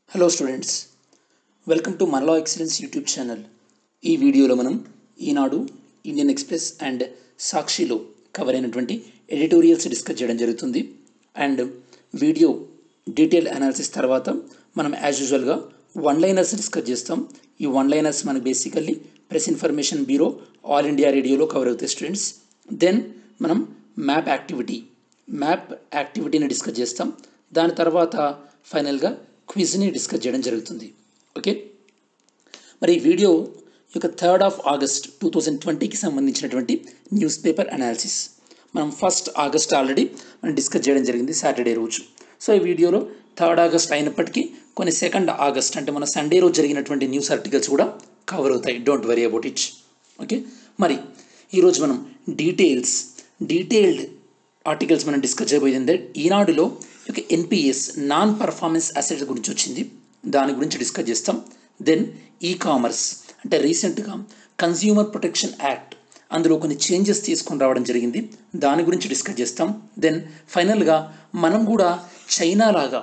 Hello students welcome to మనలో excellence YouTube channel ఈ వీడియోలో మనం ఈనాడు ఇండియన్ ఎక్స్ప్రెస్ అండ్ సాక్షిలో కవర్ అయినటువంటి ఎడిటోరియల్స్ డిస్కస్ చేయడం జరుగుతుంది అండ్ వీడియో డీటెయిల్ అనాలిసిస్ తర్వాత మనం యాజ్ యూజువల్గా వన్ లైనర్స్ డిస్కస్ చేస్తాం ఈ వన్ లైనర్స్ మనకు basically press information bureau all India రేడియోలో కవర్ అవుతాయి స్టూడెంట్స్ దెన్ మనం మ్యాప్ యాక్టివిటీ మ్యాప్ యాక్టివిటీని డిస్కస్ చేస్తాం దాని తర్వాత ఫైనల్గా క్విజ్ని డిస్కస్ చేయడం జరుగుతుంది ఓకే మరి ఈ వీడియో యొక్క third of August two thousand ట్వంటీకి సంబంధించినటువంటి న్యూస్ పేపర్ అనాలిసిస్ మనం ఫస్ట్ ఆగస్ట్ ఆల్రెడీ మనం డిస్కస్ చేయడం జరిగింది సాటర్డే రోజు సో ఈ వీడియోలో థర్డ్ ఆగస్ట్ అయినప్పటికీ కొన్ని సెకండ్ ఆగస్ట్ అంటే మన సండే రోజు జరిగినటువంటి న్యూస్ ఆర్టికల్స్ కూడా కవర్ అవుతాయి don't worry about it okay మరి ఈరోజు మనం డీటెయిల్స్ డీటెయిల్డ్ ఆర్టికల్స్ మనం డిస్కస్ చేయబోయింది ఈనాడులో ఒక ఎన్పిఎస్ నాన్ పర్ఫార్మెన్స్ అసెట్స్ గురించి వచ్చింది దాని గురించి డిస్కస్ చేస్తాం దెన్ ఈ కామర్స్ అంటే రీసెంట్గా కన్స్యూమర్ ప్రొటెక్షన్ యాక్ట్ అందులో కొన్ని చేంజెస్ తీసుకొని రావడం జరిగింది దాని గురించి డిస్కస్ చేస్తాం దెన్ ఫైనల్గా మనం కూడా చైనా లాగా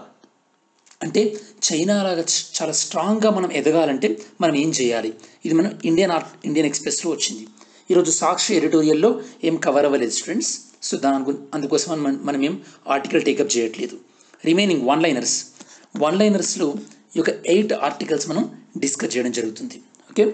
అంటే చైనా లాగా చ- చాలా స్ట్రాంగ్గా మనం ఎదగాలంటే మనం ఏం చేయాలి ఇది మనం ఇండియన్ ఆర్ట్ ఇండియన్ ఎక్స్ప్రెస్లో వచ్చింది ఈరోజు సాక్షి ఎడిటోరియల్లో ఏం కవర్ అవ్వలేదు స్టూడెంట్స్ సో దాని గు- అందుకోసం మనం మనం ఏం ఆర్టికల్ టేకప్ చేయట్లేదు రిమైనింగ్ వన్ లైనర్స్ వన్ లైనర్స్లో ఈ యొక్క ఎయిట్ ఆర్టికల్స్ మనం డిస్కస్ చేయడం జరుగుతుంది ఓకే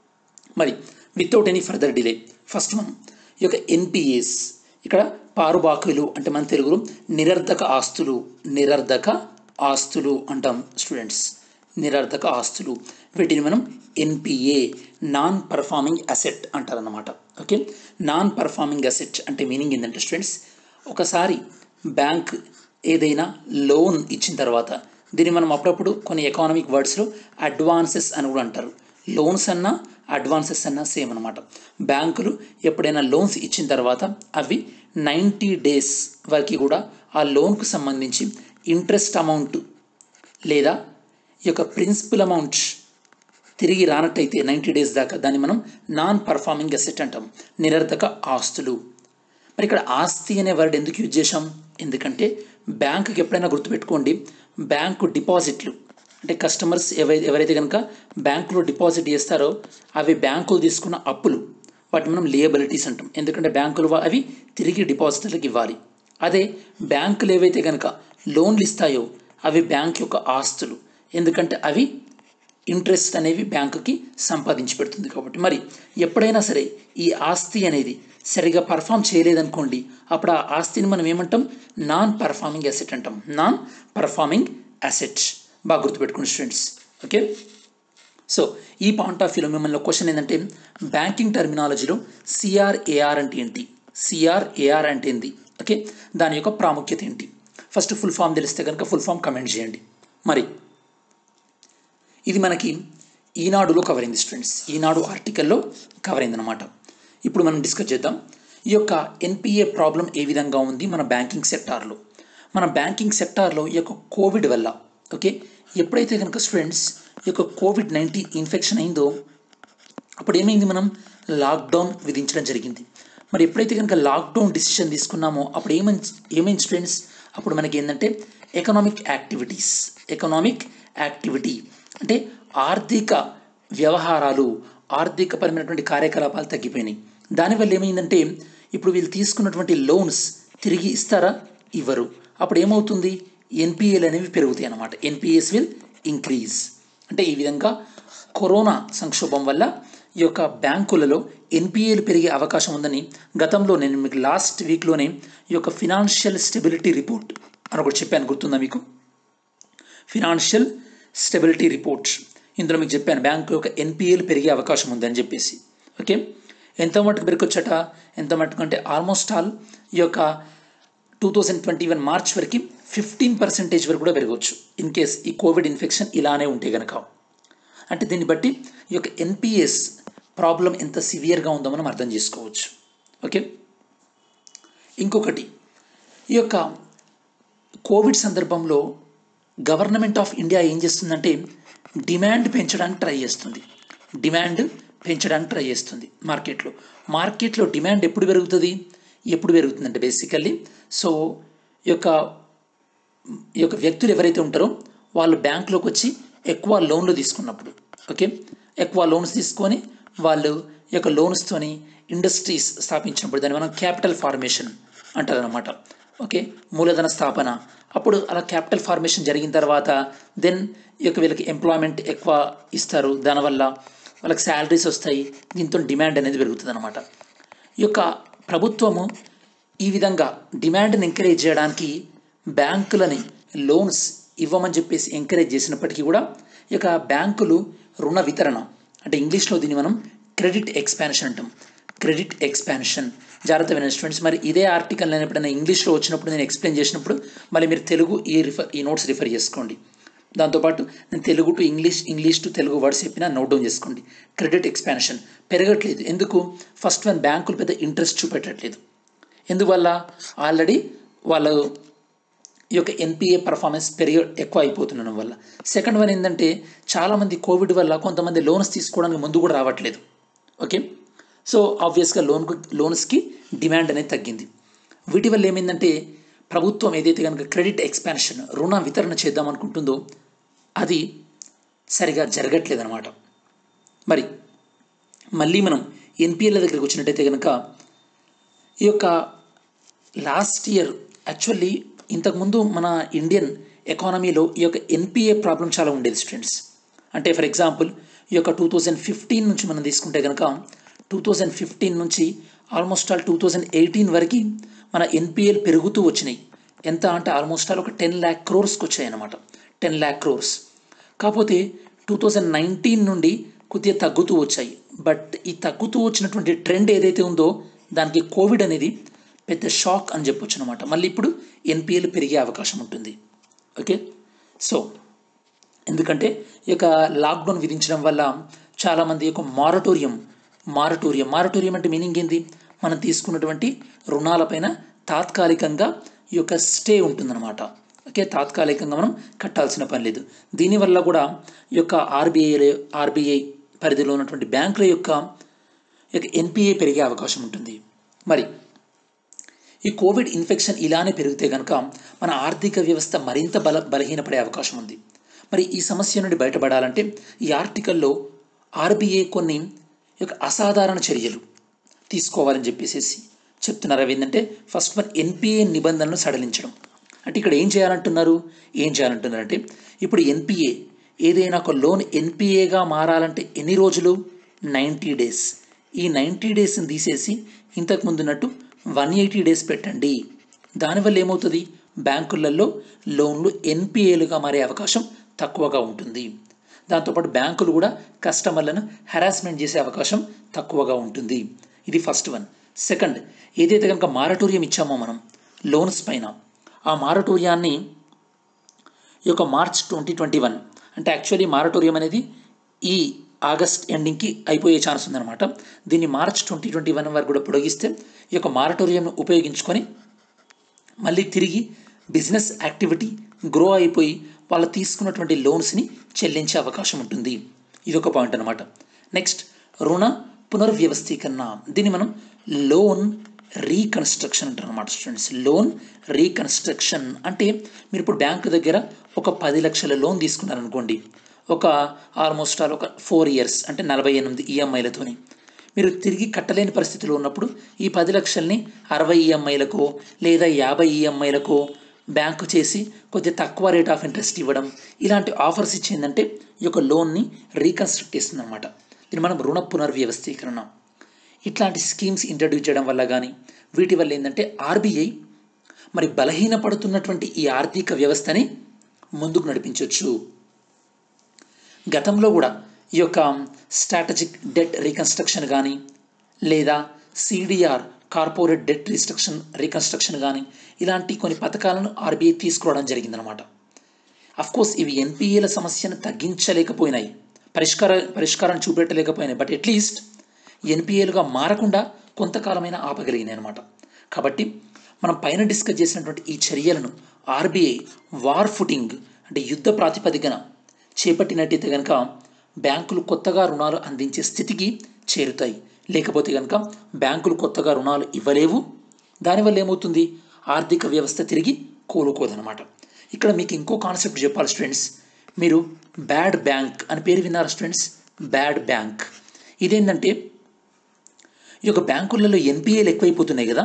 మరి without any further delay first మనం ఈ యొక్క ఎన్పిఎస్ ఇక్కడ పారుబాకులు అంటే మన తెలుగులో నిరర్ధక ఆస్తులు నిరర్ధక ఆస్తులు అంటాం స్టూడెంట్స్ నిరర్ధక ఆస్తులు వీటిని మనం ఎన్పిఏ నాన్ పర్ఫార్మింగ్ అసెట్ అంటారన్నమాట ఓకే నాన్ పర్ఫార్మింగ్ అసెట్ అంటే మీనింగ్ ఏంటంటే స్టూడెంట్స్ ఒకసారి బ్యాంక్ ఏదైనా లోన్ ఇచ్చిన తర్వాత దీన్ని మనం అప్పుడప్పుడు కొన్ని ఎకానమిక్ వర్డ్స్లో అడ్వాన్సెస్ అని కూడా అంటారు లోన్స్ అన్నా అడ్వాన్సెస్ అన్నా సేమ్ అనమాట బ్యాంకులు ఎప్పుడైనా లోన్స్ ఇచ్చిన తర్వాత అవి నైంటీ డేస్ వరకు కూడా ఆ లోన్కు సంబంధించి ఇంట్రెస్ట్ అమౌంట్ లేదా ఈ యొక్క ప్రిన్సిపల్ అమౌంట్ తిరిగి రానట్టయితే నైంటీ డేస్ దాకా దాన్ని మనం నాన్ పర్ఫార్మింగ్ అసెట్ అంటాం నిరర్ధక ఆస్తులు మరి ఇక్కడ ఆస్తి అనే వర్డ్ ఎందుకు యూజ్ చేశాం ఎందుకంటే బ్యాంకుకి ఎప్పుడైనా గుర్తుపెట్టుకోండి బ్యాంకు డిపాజిట్లు అంటే కస్టమర్స్ ఎవరైతే ఎవరైతే కనుక బ్యాంకులో డిపాజిట్ చేస్తారో అవి బ్యాంకులు తీసుకున్న అప్పులు వాటిని మనం లేబిలిటీస్ అంటాం ఎందుకంటే బ్యాంకులు వా- అవి తిరిగి డిపాజిటర్లకు ఇవ్వాలి అదే బ్యాంకులు ఏవైతే కనుక లోన్లు ఇస్తాయో అవి బ్యాంక్ యొక్క ఆస్తులు ఎందుకంటే అవి ఇంట్రెస్ట్ అనేవి బ్యాంకుకి సంపాదించి పెడుతుంది కాబట్టి మరి ఎప్పుడైనా సరే ఈ ఆస్తి అనేది సరిగా పర్ఫామ్ చేయలేదనుకోండి అప్పుడు ఆ ఆస్తిని మనం ఏమంటాం నాన్ పర్ఫార్మింగ్ అసెట్ అంటాం నాన్ పర్ఫార్మింగ్ అసెట్ బాగా గుర్తుపెట్టుకోండి స్టూడెంట్స్ ఓకే సో ఈ పాయింట్ ఆఫ్ వ్యూలో మిమ్మల్ని క్వశ్చన్ ఏంటంటే బ్యాంకింగ్ టర్మినాలజీలో సిఆర్ఏఆర్ అంటే ఏంటి సిఆర్ఏఆర్ అంటే ఏంటి ఓకే దాని యొక్క ప్రాముఖ్యత ఏంటి ఫస్ట్ ఫుల్ ఫామ్ తెలిస్తే కనుక ఫుల్ ఫామ్ కమెంట్ చేయండి మరి ఇది మనకి ఈనాడులో కవర్ అయింది స్టూడెంట్స్ ఈనాడు ఆర్టికల్లో కవర్ అయింది అనమాట ఇప్పుడు మనం డిస్కస్ చేద్దాం ఈ యొక్క ఎన్పిఏ ప్రాబ్లం ఏ విధంగా ఉంది మన బ్యాంకింగ్ సెక్టార్లో మన బ్యాంకింగ్ సెక్టార్లో ఈ యొక్క కోవిడ్ వల్ల ఓకే ఎప్పుడైతే కనుక స్టూడెంట్స్ ఈ యొక్క కోవిడ్ నైన్టీన్ ఇన్ఫెక్షన్ అయిందో అప్పుడు ఏమైంది మనం లాక్డౌన్ విధించడం జరిగింది మరి ఎప్పుడైతే కనుక లాక్డౌన్ డిసిషన్ తీసుకున్నామో అప్పుడు ఏమైంది ఏమైంది స్టూడెంట్స్ అప్పుడు మనకి ఏంటంటే ఎకనామిక్ యాక్టివిటీస్ ఎకనామిక్ యాక్టివిటీ అంటే ఆర్థిక వ్యవహారాలు ఆర్థికపరమైనటువంటి కార్యకలాపాలు తగ్గిపోయినాయి దానివల్ల ఏమైందంటే ఇప్పుడు వీళ్ళు తీసుకున్నటువంటి లోన్స్ తిరిగి ఇస్తారా ఇవ్వరు అప్పుడు ఏమవుతుంది ఎన్పిఏలు అనేవి పెరుగుతాయి అన్నమాట ఎన్పిఎస్ విల్ ఇంక్రీజ్ అంటే ఈ విధంగా కరోనా సంక్షోభం వల్ల ఈ యొక్క బ్యాంకులలో ఎన్పిఏలు పెరిగే అవకాశం ఉందని గతంలో నేను మీకు లాస్ట్ వీక్లోనే ఈ యొక్క ఫినాన్షియల్ స్టెబిలిటీ రిపోర్ట్ అని ఒకటి చెప్పాను గుర్తుందా మీకు ఫినాన్షియల్ స్టెబిలిటీ రిపోర్ట్ ఇందులో మీకు చెప్పాను బ్యాంకు యొక్క ఎన్పిఏలు పెరిగే అవకాశం ఉందని చెప్పేసి ఓకే ఎంత మటుకు పెరగొచ్చట ఎంత మటుకు అంటే ఆల్మోస్ట్ ఆల్ ఈ యొక్క two thousand twenty one March వరకు ఫిఫ్టీన్ పర్సెంటేజ్ వరకు కూడా పెరగవచ్చు ఇన్ కేస్ ఈ కోవిడ్ ఇన్ఫెక్షన్ ఇలానే ఉంటే గనక అంటే దీన్ని బట్టి ఈ యొక్క ఎన్పిఎస్ ప్రాబ్లం ఎంత సివియర్గా ఉందో మనం అర్థం చేసుకోవచ్చు ఓకే ఇంకొకటి ఈ యొక్క కోవిడ్ సందర్భంలో గవర్నమెంట్ ఆఫ్ ఇండియా ఏం చేస్తుందంటే డిమాండ్ పెంచడానికి ట్రై చేస్తుంది డిమాండ్ పెంచడానికి ట్రై చేస్తుంది మార్కెట్లో మార్కెట్లో డిమాండ్ ఎప్పుడు పెరుగుతుంది ఎప్పుడు పెరుగుతుందంటే బేసికల్లీ సో ఈ యొక్క ఈ యొక్క వ్యక్తులు ఎవరైతే ఉంటారో వాళ్ళు బ్యాంకులోకి వచ్చి ఎక్కువ లోన్లు తీసుకున్నప్పుడు ఓకే ఎక్కువ లోన్స్ తీసుకొని వాళ్ళు ఈ యొక్క లోన్స్తోని ఇండస్ట్రీస్ స్థాపించినప్పుడు దాన్ని మనం క్యాపిటల్ ఫార్మేషన్ అంటారనమాట ఓకే మూలధన స్థాపన అప్పుడు అలా క్యాపిటల్ ఫార్మేషన్ జరిగిన తర్వాత దెన్ ఈ యొక్క వీళ్ళకి ఎంప్లాయ్మెంట్ ఎక్కువ ఇస్తారు దానివల్ల వాళ్ళకి శాలరీస్ వస్తాయి దీంతో డిమాండ్ అనేది పెరుగుతుంది అనమాట ఈ యొక్క ప్రభుత్వము ఈ విధంగా డిమాండ్ని ఎంకరేజ్ చేయడానికి బ్యాంకులని లోన్స్ ఇవ్వమని చెప్పేసి ఎంకరేజ్ చేసినప్పటికీ కూడా ఈ యొక్క బ్యాంకులు రుణ వితరణ అంటే ఇంగ్లీష్లో దీన్ని మనం క్రెడిట్ ఎక్స్పాన్షన్ అంటాం క్రెడిట్ ఎక్స్పాన్షన్ జాగ్రత్త వినండి స్టూడెంట్స్ మరి ఇదే ఆర్టికల్ నేను ఎప్పుడైనా ఇంగ్లీష్లో వచ్చినప్పుడు నేను ఎక్స్ప్లెయిన్ చేసినప్పుడు మళ్ళీ మీరు తెలుగు ఈ రిఫర్ ఈ నోట్స్ రిఫర్ చేసుకోండి దాంతోపాటు నేను Telugu to English English to Telugu words చెప్పినా నోట్ డౌన్ చేసుకోండి క్రెడిట్ ఎక్స్పాన్షన్ పెరగట్లేదు ఎందుకు ఫస్ట్ వన్ బ్యాంకులు పెద్ద ఇంట్రెస్ట్ చూపెట్టట్లేదు ఎందువల్ల ఆల్రెడీ వాళ్ళు ఈ యొక్క ఎన్పిఏ పర్ఫార్మెన్స్ పెరిగి ఎక్కువ అయిపోతుండడం వల్ల సెకండ్ వన్ ఏంటంటే చాలామంది కోవిడ్ వల్ల కొంతమంది లోన్స్ తీసుకోవడానికి ముందు కూడా రావట్లేదు ఓకే సో ఆబ్వియస్గా లోన్కు లోన్స్కి డిమాండ్ అనేది తగ్గింది వీటి వల్ల ఏమైందంటే ప్రభుత్వం ఏదైతే కనుక క్రెడిట్ ఎక్స్పాన్షన్ రుణ వితరణ చేద్దాం అనుకుంటుందో అది సరిగా జరగట్లేదు అనమాట మరి మళ్ళీ మనం ఎన్పిఎల్ దగ్గరికి వచ్చినట్టయితే కనుక ఈ యొక్క లాస్ట్ ఇయర్ యాక్చువల్లీ ఇంతకుముందు మన ఇండియన్ ఎకానమీలో ఈ యొక్క ఎన్పిఏ ప్రాబ్లం చాలా ఉండేది స్టూడెంట్స్ అంటే ఫర్ ఎగ్జాంపుల్ ఈ యొక్క టూ థౌజండ్ ఫిఫ్టీన్ నుంచి మనం తీసుకుంటే కనుక టూ థౌజండ్ ఫిఫ్టీన్ నుంచి almost all two thousand eighteen వరకు మన ఎన్పిఎల్ పెరుగుతూ వచ్చినాయి ఎంత అంటే ఆల్మోస్ట్ ఆల్ ఒక టెన్ ల్యాక్ క్రోర్స్కి వచ్చాయి అన్నమాట టెన్ ల్యాక్ క్రోర్స్ కాకపోతే టూ థౌజండ్ నైన్టీన్ నుండి కొద్దిగా తగ్గుతూ వచ్చాయి బట్ ఈ తగ్గుతూ వచ్చినటువంటి ట్రెండ్ ఏదైతే ఉందో దానికి కోవిడ్ అనేది పెద్ద షాక్ అని చెప్పొచ్చు అనమాట మళ్ళీ ఇప్పుడు ఎన్పిఎల్ పెరిగే అవకాశం ఉంటుంది ఓకే సో ఎందుకంటే ఈ యొక్క లాక్డౌన్ విధించడం వల్ల చాలామంది యొక్క మారటోరియం మారటోరియం మారటోరియం అంటే మీనింగ్ ఏంది మనం తీసుకున్నటువంటి రుణాలపైన తాత్కాలికంగా ఈ యొక్క స్టే ఉంటుందన్నమాట ఓకే తాత్కాలికంగా మనం కట్టాల్సిన పని లేదు దీనివల్ల కూడా ఈ యొక్క ఆర్బీఐ ఆర్బీఐ పరిధిలో ఉన్నటువంటి బ్యాంకుల యొక్క యొక్క ఎన్పిఏ పెరిగే అవకాశం ఉంటుంది మరి ఈ కోవిడ్ ఇన్ఫెక్షన్ ఇలానే పెరిగితే కనుక మన ఆర్థిక వ్యవస్థ మరింత బల బలహీనపడే అవకాశం ఉంది మరి ఈ సమస్య నుండి బయటపడాలంటే ఈ ఆర్టికల్లో ఆర్బీఐ కొన్ని యొక్క అసాధారణ చర్యలు తీసుకోవాలని చెప్పేసి చెప్తున్నారు అవి ఏంటంటే ఫస్ట్ వన్ ఎన్పిఏ నిబంధనలను సడలించడం అంటే ఇక్కడ ఏం చేయాలంటున్నారు ఏం చేయాలంటున్నారు అంటే ఇప్పుడు ఎన్పిఏ ఏదైనా ఒక లోన్ ఎన్పిఏగా మారాలంటే ఎన్ని రోజులు నైంటీ డేస్ ఈ నైంటీ డేస్ని తీసేసి ఇంతకు ముందున్నట్టు వన్ ఎయిటీ డేస్ పెట్టండి దానివల్ల ఏమవుతుంది బ్యాంకులలో లోన్లు ఎన్పిఏలుగా మారే అవకాశం తక్కువగా ఉంటుంది దాంతోపాటు బ్యాంకులు కూడా కస్టమర్లను హెరాస్మెంట్ చేసే అవకాశం తక్కువగా ఉంటుంది ఇది ఫస్ట్ వన్ సెకండ్ ఏదైతే కనుక మారటోరియం ఇచ్చామో మనం లోన్స్ పైన ఆ మారటోరియాన్ని ఈ యొక్క మార్చ్ ట్వంటీ ట్వంటీ వన్ అంటే యాక్చువల్లీ మారటోరియం అనేది ఈ ఆగస్ట్ ఎండింగ్కి అయిపోయే ఛాన్స్ ఉందన్నమాట దీన్ని మార్చ్ ట్వంటీ ట్వంటీ వన్ వరకు కూడా పొడిగిస్తే ఈ యొక్క మారటోరియంను ఉపయోగించుకొని మళ్ళీ తిరిగి బిజినెస్ యాక్టివిటీ గ్రో అయిపోయి వాళ్ళు తీసుకున్నటువంటి లోన్స్ని చెల్లించే అవకాశం ఉంటుంది ఇది ఒక పాయింట్ అనమాట నెక్స్ట్ రుణ పునర్వ్యవస్థీకరణ దీన్ని మనం లోన్ రీకన్స్ట్రక్షన్ అంటారు అనమాట స్టూడెంట్స్ లోన్ రీకన్స్ట్రక్షన్ అంటే మీరు ఇప్పుడు బ్యాంకు దగ్గర ఒక పది లక్షల లోన్ తీసుకున్నారనుకోండి ఒక ఆల్మోస్ట్ ఆల్ ఒక ఫోర్ ఇయర్స్ అంటే నలభై ఎనిమిది ఈఎంఐలతోని మీరు తిరిగి కట్టలేని పరిస్థితిలో ఉన్నప్పుడు ఈ పది లక్షల్ని అరవై ఈఎంఐలకు లేదా యాభై ఈఎంఐలకు బ్యాంకు చేసి కొద్దిగా తక్కువ రేట్ ఆఫ్ ఇంట్రెస్ట్ ఇవ్వడం ఇలాంటి ఆఫర్స్ ఇచ్చిందంటే ఈ యొక్క లోన్ని రీకన్స్ట్రక్ట్ చేస్తుంది అనమాట దీన్ని మనం రుణ పునర్వ్యవస్థీకరణ ఇట్లాంటి స్కీమ్స్ ఇంట్రడ్యూస్ చేయడం వల్ల కానీ వీటి వల్ల ఏంటంటే ఆర్బీఐ మరి బలహీనపడుతున్నటువంటి ఈ ఆర్థిక వ్యవస్థని ముందుకు నడిపించవచ్చు గతంలో కూడా ఈ యొక్క స్ట్రాటజిక్ డెట్ రీకన్స్ట్రక్షన్ కానీ లేదా CDR corporate debt restriction reconstruction కానీ ఇలాంటి కొన్ని పథకాలను ఆర్బీఐ తీసుకురావడం జరిగిందనమాట కోర్స్ ఇవి ఎన్పిఏల సమస్యను తగ్గించలేకపోయినాయి పరిష్కార పరిష్కారాన్ని చూపెట్టలేకపోయినాయి బట్ అట్లీస్ట్ ఎన్పిఏలుగా మారకుండా కొంతకాలమైన ఆపగలిగినాయి అనమాట కాబట్టి మనం పైన డిస్కస్ చేసినటువంటి ఈ చర్యలను ఆర్బీఐ వార్ ఫుటింగ్ అంటే యుద్ధ ప్రాతిపదికన చేపట్టినట్టయితే కనుక బ్యాంకులు కొత్తగా రుణాలు అందించే స్థితికి చేరుతాయి లేకపోతే కనుక బ్యాంకులు కొత్తగా రుణాలు ఇవ్వలేవు దానివల్ల ఏమవుతుంది ఆర్థిక వ్యవస్థ తిరిగి కోలుకోదనమాట ఇక్కడ మీకు ఇంకో కాన్సెప్ట్ చెప్పాలి స్టూడెంట్స్ మీరు బ్యాడ్ బ్యాంక్ అని పేరు విన్నారు స్టూడెంట్స్ బ్యాడ్ బ్యాంక్ ఇదేంటంటే ఈ యొక్క బ్యాంకులలో ఎన్పిఏలు ఎక్కువైపోతున్నాయి కదా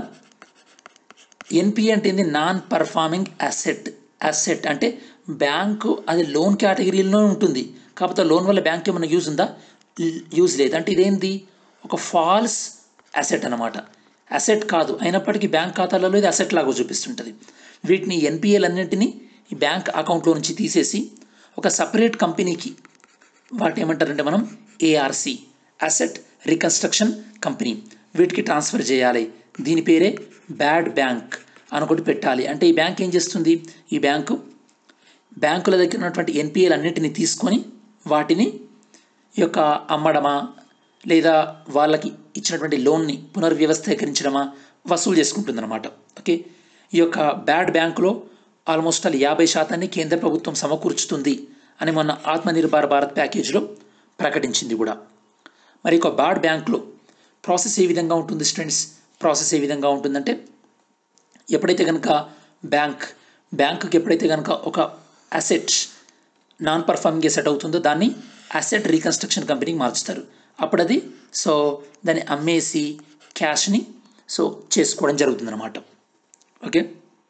ఎన్పిఏ అంటే ఏంది నాన్ పర్ఫార్మింగ్ అసెట్ అసెట్ అంటే బ్యాంకు అది లోన్ కేటగిరీలో ఉంటుంది కాకపోతే లోన్ వల్ల బ్యాంక్ ఏమైనా యూజ్ ఉందా యూజ్ లేదు అంటే ఇదేంది ఒక ఫాల్స్ అసెట్ అనమాట అసెట్ కాదు అయినప్పటికీ బ్యాంక్ ఖాతాలలో ఇది అసెట్ లాగా చూపిస్తుంటుంది వీటిని ఎన్పిఏలన్నింటినీ ఈ బ్యాంక్ అకౌంట్లో నుంచి తీసేసి ఒక సపరేట్ కంపెనీకి వాటి ఏమంటారంటే మనం ఏఆర్సి అసెట్ రికన్స్ట్రక్షన్ కంపెనీ వీటికి ట్రాన్స్ఫర్ చేయాలి దీని పేరే బ్యాడ్ బ్యాంక్ అనుకోటి పెట్టాలి అంటే ఈ బ్యాంక్ ఏం చేస్తుంది ఈ బ్యాంకు బ్యాంకుల దగ్గర ఉన్నటువంటి ఎన్పిఎల్ అన్నింటినీ తీసుకొని వాటిని ఈ యొక్క అమ్మడమా లేదా వాళ్ళకి ఇచ్చినటువంటి లోన్ని పునర్వ్యవస్థీకరించడమా వసూలు చేసుకుంటుందన్నమాట ఓకే ఈ యొక్క బ్యాడ్ బ్యాంకులో ఆల్మోస్ట్ ఆల్ యాభై శాతాన్ని కేంద్ర ప్రభుత్వం సమకూర్చుతుంది అని మొన్న ఆత్మనిర్భర్ భారత్ ప్యాకేజీలో ప్రకటించింది కూడా మరి ఒక బ్యాడ్ బ్యాంక్లో ప్రాసెస్ ఏ విధంగా ఉంటుంది స్టూడెంట్స్ ప్రాసెస్ ఏ విధంగా ఉంటుందంటే ఎప్పుడైతే కనుక బ్యాంక్ బ్యాంకుకి ఎప్పుడైతే కనుక ఒక అసెట్ నాన్ పర్ఫార్మింగ్ అసెట్ అవుతుందో దాన్ని అసెట్ రీకన్స్ట్రక్షన్ కంపెనీకి మార్చుతారు అప్పుడు అది సో దాన్ని అమ్మేసి క్యాష్ని సో చేసుకోవడం జరుగుతుందన్నమాట ఓకే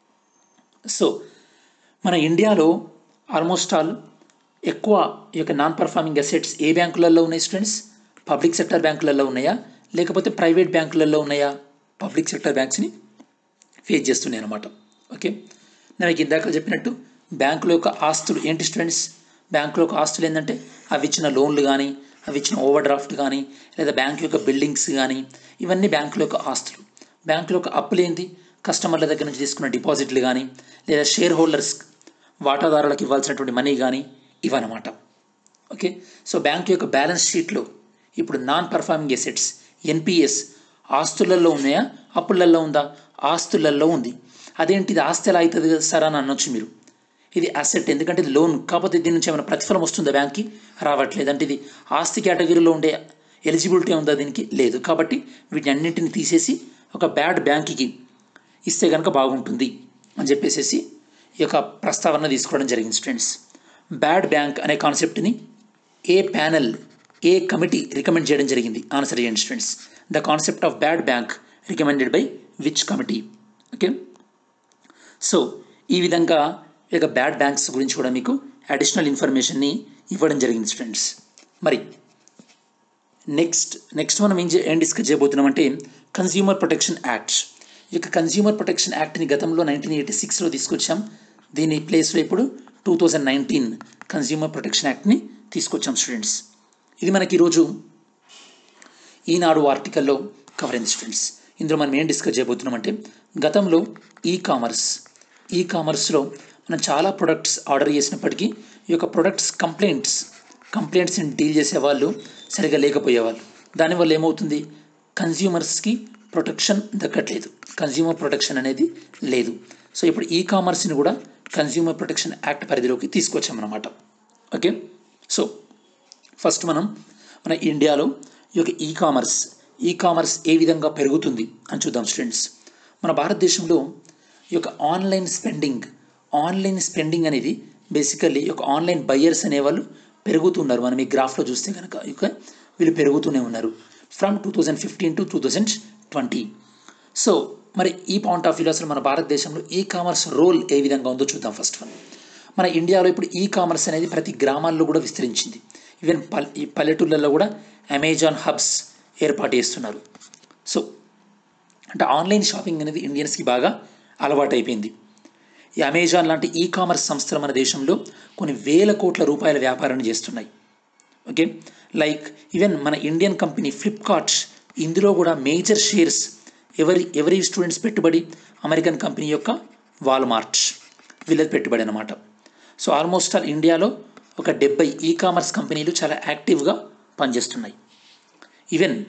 సో మన ఇండియాలో ఆల్మోస్ట్ ఆల్ ఎక్కువ ఈ యొక్క నాన్ పర్ఫార్మింగ్ అసెట్స్ ఏ బ్యాంకులలో ఉన్నాయి స్టూడెంట్స్ పబ్లిక్ సెక్టర్ బ్యాంకులలో ఉన్నాయా లేకపోతే ప్రైవేట్ బ్యాంకులలో ఉన్నాయా పబ్లిక్ సెక్టర్ బ్యాంక్స్ని ఫేస్ చేస్తున్నాయి అనమాట ఓకే నేను మీకు ఇందాక చెప్పినట్టు బ్యాంకుల యొక్క ఆస్తులు ఏంటి స్టూడెంట్స్ బ్యాంకుల యొక్క ఆస్తులు ఏంటంటే అవి ఇచ్చిన లోన్లు కానీ అవి ఇచ్చిన ఓవర్ డ్రాఫ్ట్ కానీ లేదా బ్యాంకు యొక్క బిల్డింగ్స్ కానీ ఇవన్నీ బ్యాంకుల యొక్క ఆస్తులు బ్యాంకుల యొక్క అప్పులు ఏంటి కస్టమర్ల దగ్గర నుంచి తీసుకున్న డిపాజిట్లు కానీ లేదా షేర్ హోల్డర్స్ వాటాదారులకు ఇవ్వాల్సినటువంటి మనీ కానీ ఇవన్నమాట ఓకే సో బ్యాంక్ యొక్క బ్యాలెన్స్ షీట్లో ఇప్పుడు నాన్ పర్ఫార్మింగ్ ఎసెట్స్ ఎన్పిఎస్ ఆస్తులలో ఉన్నాయా అప్పులలో ఉందా ఆస్తులలో ఉంది అదేంటి ఇది ఆస్తి ఎలా అవుతుంది కదా సార్ అని అనొచ్చు మీరు ఇది అసెట్ ఎందుకంటే ఇది లోన్ కాకపోతే దీని నుంచి ఏమైనా ప్రతిఫలం వస్తుందా బ్యాంక్కి రావట్లేదు అంటే ఇది ఆస్తి కేటగిరీలో ఉండే ఎలిజిబిలిటీ ఉందా దీనికి లేదు కాబట్టి వీటిని అన్నింటిని తీసేసి ఒక బ్యాడ్ బ్యాంక్కి ఇస్తే కనుక బాగుంటుంది అని చెప్పేసి ఈ యొక్క ప్రస్తావన తీసుకోవడం జరిగింది స్టూడెంట్స్ బ్యాడ్ బ్యాంక్ అనే కాన్సెప్ట్ని a panel a committee recommend చేయడం జరిగింది ఆన్సర్ చేయండి students the concept of bad bank recommended by which committee okay so ఈ విధంగా ఈ యొక్క బ్యాడ్ బ్యాంక్స్ గురించి కూడా మీకు అడిషనల్ ఇన్ఫర్మేషన్ని ఇవ్వడం జరిగింది స్టూడెంట్స్ మరి నెక్స్ట్ నెక్స్ట్ మనం ఏం చే- ఏం డిస్కస్ చేయబోతున్నామంటే కన్స్యూమర్ ప్రొటెక్షన్ యాక్ట్ ఈ యొక్క కన్స్యూమర్ ప్రొటెక్షన్ యాక్ట్ని గతంలో నైన్టీన్ ఎయిటీ సిక్స్లో తీసుకొచ్చాం దీని ప్లేస్లో ఇప్పుడు two thousand nineteen consumer protection యాక్ట్ని తీసుకొచ్చాం స్టూడెంట్స్ ఇది మనకి ఈరోజు ఈనాడు ఆర్టికల్లో కవర్ అయింది స్టూడెంట్స్ ఇందులో మనం ఏం డిస్కస్ చేయబోతున్నామంటే గతంలో ఈ కామర్స్ ఈ కామర్స్లో మనం చాలా ప్రొడక్ట్స్ ఆర్డర్ చేసినప్పటికీ ఈ యొక్క ప్రొడక్ట్స్ కంప్లైంట్స్ కంప్లైంట్స్ని డీల్ చేసేవాళ్ళు సరిగా లేకపోయేవాళ్ళు దానివల్ల ఏమవుతుంది కన్జ్యూమర్స్కి ప్రొటెక్షన్ దక్కట్లేదు కన్జ్యూమర్ ప్రొటెక్షన్ అనేది లేదు సో ఇప్పుడు ఈ కామర్స్ని కూడా కన్జ్యూమర్ ప్రొటెక్షన్ యాక్ట్ పరిధిలోకి తీసుకొచ్చామన్నమాట ఓకే సో ఫస్ట్ మనం మన ఇండియాలో ఈ యొక్క ఈ కామర్స్ ఈ కామర్స్ ఏ విధంగా పెరుగుతుంది అని చూద్దాం స్టూడెంట్స్ మన భారతదేశంలో ఈ యొక్క ఆన్లైన్ స్పెండింగ్ ఆన్లైన్ స్పెండింగ్ అనేది బేసికల్లీ ఈ యొక్క ఆన్లైన్ బయ్యర్స్ అనేవాళ్ళు పెరుగుతున్నారు మనం ఈ గ్రాఫ్లో చూస్తే కనుక ఈ యొక్క వీళ్ళు పెరుగుతూనే ఉన్నారు from two thousand fifteen to two thousand twenty so మరి ఈ పాయింట్ ఆఫ్ వ్యూలో అసలు మన భారతదేశంలో ఈ కామర్స్ రోల్ ఏ విధంగా ఉందో చూద్దాం ఫస్ట్ వన్ మన ఇండియాలో ఇప్పుడు ఈ కామర్స్ అనేది ప్రతి గ్రామాల్లో కూడా విస్తరించింది ఈవెన్ పల్ ఈ పల్లెటూళ్ళల్లో కూడా అమెజాన్ హబ్స్ ఏర్పాటు చేస్తున్నారు సో అంటే ఆన్లైన్ షాపింగ్ అనేది ఇండియన్స్కి బాగా అలవాటైపోయింది ఈ అమెజాన్ లాంటి ఈ కామర్స్ సంస్థలు మన దేశంలో కొన్ని వేల కోట్ల రూపాయల వ్యాపారాన్ని చేస్తున్నాయి ఓకే లైక్ ఈవెన్ మన ఇండియన్ కంపెనీ ఫ్లిప్కార్ట్ ఇందులో కూడా మేజర్ షేర్స్ ఎవరి ఎవరి స్టూడెంట్స్ పెట్టుబడి అమెరికన్ కంపెనీ యొక్క వాల్మార్ట్ వీళ్ళది పెట్టుబడి అనమాట సో ఆల్మోస్ట్ ఆల్ ఇండియాలో ఒక డెబ్బై ఈ కామర్స్ కంపెనీలు చాలా యాక్టివ్గా పనిచేస్తున్నాయి ఈవెన్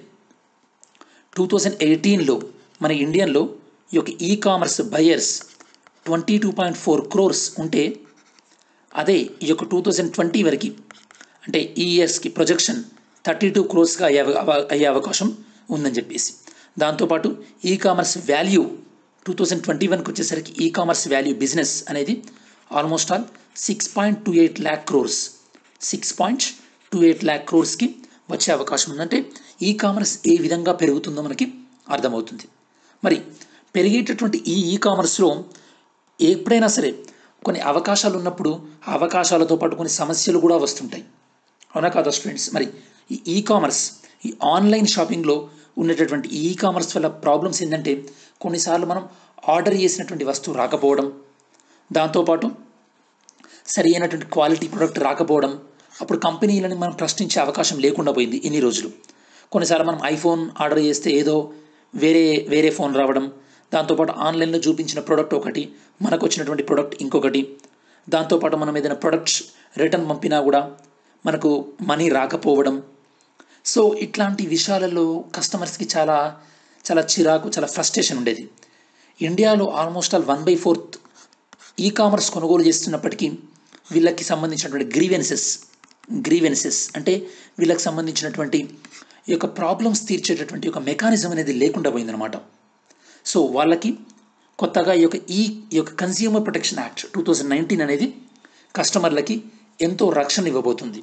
టూ థౌజండ్ ఎయిటీన్లో మన ఇండియన్లో ఈ యొక్క ecommerce buyers twenty two point four crores ఉంటే అదే ఈ యొక్క టూ థౌజండ్ ట్వంటీ వరకు అంటే ఈ ఇయర్స్కి ప్రొజెక్షన్ థర్టీ టూ క్రోర్స్గా అయ్యే అవ- అయ్యే అవకాశం ఉందని చెప్పేసి దాంతోపాటు ecommerce value two thousand twenty వన్కి వచ్చేసరికి ఈ కామర్స్ వాల్యూ బిజినెస్ అనేది almost all six point two eight lakh crores six point two eight lakh క్రోర్స్కి వచ్చే అవకాశం ఉందంటే ఈ కామర్స్ ఏ విధంగా పెరుగుతుందో మనకి అర్థమవుతుంది మరి పెరిగేటటువంటి ఈ ఈ కామర్స్లో ఎప్పుడైనా సరే కొన్ని అవకాశాలు ఉన్నప్పుడు ఆ అవకాశాలతో పాటు కొన్ని సమస్యలు కూడా వస్తుంటాయి అవునా కాదా స్టూడెంట్స్ మరి ఈ ఈ కామర్స్ ఈ ఆన్లైన్ షాపింగ్లో ఉన్నటువంటి ఈ కామర్స్ వల్ల ప్రాబ్లమ్స్ ఏంటంటే కొన్నిసార్లు మనం ఆర్డర్ చేసినటువంటి వస్తువు రాకపోవడం దాంతోపాటు సరి అయినటువంటి క్వాలిటీ ప్రోడక్ట్ రాకపోవడం అప్పుడు కంపెనీలని మనం ప్రశ్నించే అవకాశం లేకుండా పోయింది ఇన్ని రోజులు కొన్నిసార్లు మనం ఐఫోన్ ఆర్డర్ చేస్తే ఏదో వేరే వేరే ఫోన్ రావడం దాంతోపాటు ఆన్లైన్లో చూపించిన ప్రోడక్ట్ ఒకటి మనకు వచ్చినటువంటి ప్రోడక్ట్ ఇంకొకటి దాంతోపాటు మనం ఏదైనా ప్రొడక్ట్స్ రిటర్న్ పంపినా కూడా మనకు మనీ రాకపోవడం సో ఇట్లాంటి విషయాలలో కస్టమర్స్కి చాలా చాలా చిరాకు చాలా ఫ్రస్ట్రేషన్ ఉండేది ఇండియాలో almost all one by fourth ecommerce కొనుగోలు చేస్తున్నప్పటికీ వీళ్ళకి సంబంధించినటువంటి గ్రీవెన్సెస్ గ్రీవెన్సెస్ అంటే వీళ్ళకి సంబంధించినటువంటి ఈ యొక్క ప్రాబ్లమ్స్ తీర్చేటటువంటి ఒక మెకానిజం అనేది లేకుండా పోయిందనమాట సో వాళ్ళకి కొత్తగా ఈ యొక్క ఈ ఈ యొక్క consumer protection act two thousand nineteen అనేది కస్టమర్లకి ఎంతో రక్షణ ఇవ్వబోతుంది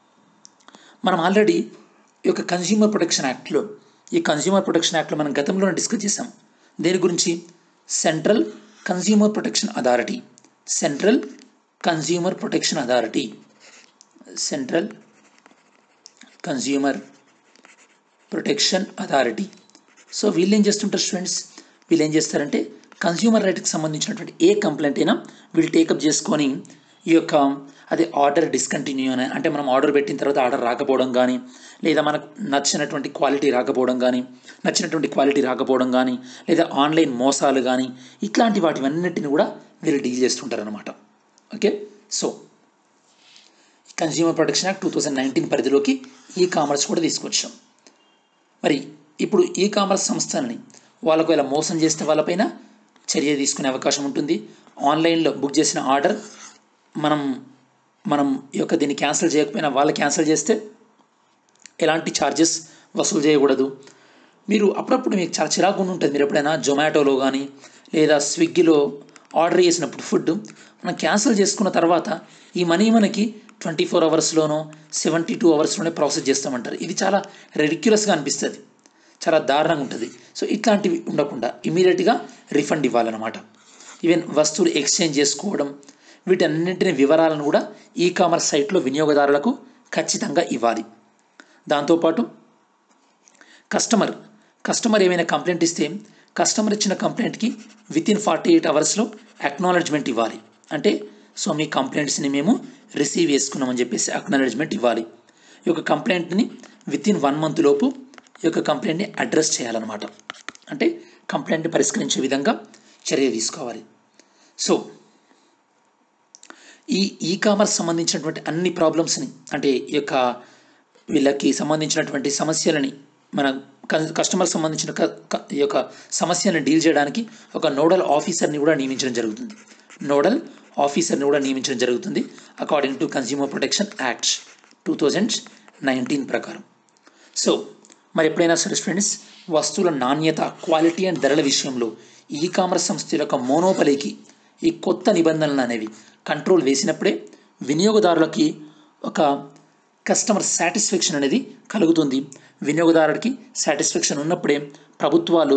మనం ఆల్రెడీ ఈ యొక్క కన్స్యూమర్ ప్రొటెక్షన్ యాక్ట్లో ఈ కన్స్యూమర్ ప్రొటెక్షన్ యాక్ట్లో మనం గతంలోనే డిస్కస్ చేసాం దేని గురించి central consumer protection authority central consumer protection authority central consumer protection authority so వీళ్ళు ఏం చేస్తుంటారు స్టూడెంట్స్ వీళ్ళు ఏం చేస్తారంటే కన్స్యూమర్ రైట్కి సంబంధించినటువంటి ఏ కంప్లైంట్ అయినా వీళ్ళు టేకప్ చేసుకొని ఈ యొక్క అదే ఆర్డర్ డిస్కంటిన్యూ అని అంటే మనం ఆర్డర్ పెట్టిన తర్వాత ఆర్డర్ రాకపోవడం కానీ లేదా మనకు నచ్చినటువంటి క్వాలిటీ రాకపోవడం కానీ నచ్చినటువంటి క్వాలిటీ రాకపోవడం కానీ లేదా ఆన్లైన్ మోసాలు కానీ ఇట్లాంటి వాటివన్నిటిని కూడా వీళ్ళు డీల్ చేస్తుంటారు అనమాట okay so consumer protection act two thousand nineteen పరిధిలోకి ఈ కామర్స్ కూడా తీసుకొచ్చాం మరి ఇప్పుడు ఈ కామర్స్ సంస్థలని వాళ్ళకు ఇలా మోసం చేస్తే వాళ్ళపైన చర్య తీసుకునే అవకాశం ఉంటుంది ఆన్లైన్లో బుక్ చేసిన ఆర్డర్ మనం మనం ఈ యొక్క దీన్ని క్యాన్సిల్ చేయకపోయినా వాళ్ళు క్యాన్సిల్ చేస్తే ఎలాంటి ఛార్జెస్ వసూలు చేయకూడదు మీరు అప్పుడప్పుడు మీకు చాలా చిరాకు ఉంటుంది మీరు ఎప్పుడైనా జొమాటోలో కానీ లేదా స్విగ్గీలో ఆర్డర్ చేసినప్పుడు ఫుడ్ మనం క్యాన్సిల్ చేసుకున్న తర్వాత ఈ మనీ మనకి ట్వంటీ ఫోర్ అవర్స్లోనో సెవెంటీ టూ అవర్స్లోనే ప్రాసెస్ చేస్తామంటారు ఇది చాలా రెడిక్యులస్గా అనిపిస్తుంది చాలా దారుణంగా ఉంటుంది సో ఇట్లాంటివి ఉండకుండా ఇమీడియట్గా రిఫండ్ ఇవ్వాలన్నమాట ఈవెన్ వస్తువులు ఎక్స్చేంజ్ చేసుకోవడం వీటన్నింటిని వివరాలను కూడా ఈ కామర్స్ సైట్లో వినియోగదారులకు ఖచ్చితంగా ఇవ్వాలి దాంతోపాటు కస్టమర్ కస్టమర్ ఏమైనా కంప్లైంట్ ఇస్తే కస్టమర్ ఇచ్చిన కంప్లైంట్కి విత్ ఇన్ ఫార్టీ ఎయిట్ అవర్స్లో అక్నాలెడ్జ్మెంట్ ఇవ్వాలి అంటే సో మీ కంప్లైంట్స్ని మేము రిసీవ్ చేసుకున్నామని చెప్పేసి అక్నాలెడ్జ్మెంట్ ఇవ్వాలి ఈ యొక్క కంప్లైంట్ని విత్ ఇన్ వన్ మంత్ లోపు ఈ యొక్క కంప్లైంట్ని అడ్రస్ చేయాలన్నమాట అంటే కంప్లైంట్ని పరిష్కరించే విధంగా చర్య తీసుకోవాలి సో ఈ ఈ కామర్స్ సంబంధించినటువంటి అన్ని ప్రాబ్లమ్స్ని అంటే ఈ యొక్క వీళ్ళకి సంబంధించినటువంటి సమస్యలని మన కస్టమర్ సంబంధించిన క- క- ఈ యొక్క సమస్యలను డీల్ చేయడానికి ఒక నోడల్ ఆఫీసర్ని కూడా నియమించడం జరుగుతుంది నోడల్ ఆఫీసర్ని కూడా నియమించడం జరుగుతుంది according to consumer protection act two thousand nineteen ప్రకారం సో మరి ఎప్పుడైనా సరే ఫ్రెండ్స్ వస్తువుల నాణ్యత క్వాలిటీ అండ్ ధరల విషయంలో ఈ కామర్స్ సంస్థల యొక్క మోనోపలికి ఈ కొత్త నిబంధనలు అనేవి కంట్రోల్ వేసినప్పుడే వినియోగదారులకి ఒక కస్టమర్ సాటిస్ఫాక్షన్ అనేది కలుగుతుంది వినియోగదారుడికి సాటిస్ఫాక్షన్ ఉన్నప్పుడే ప్రభుత్వాలు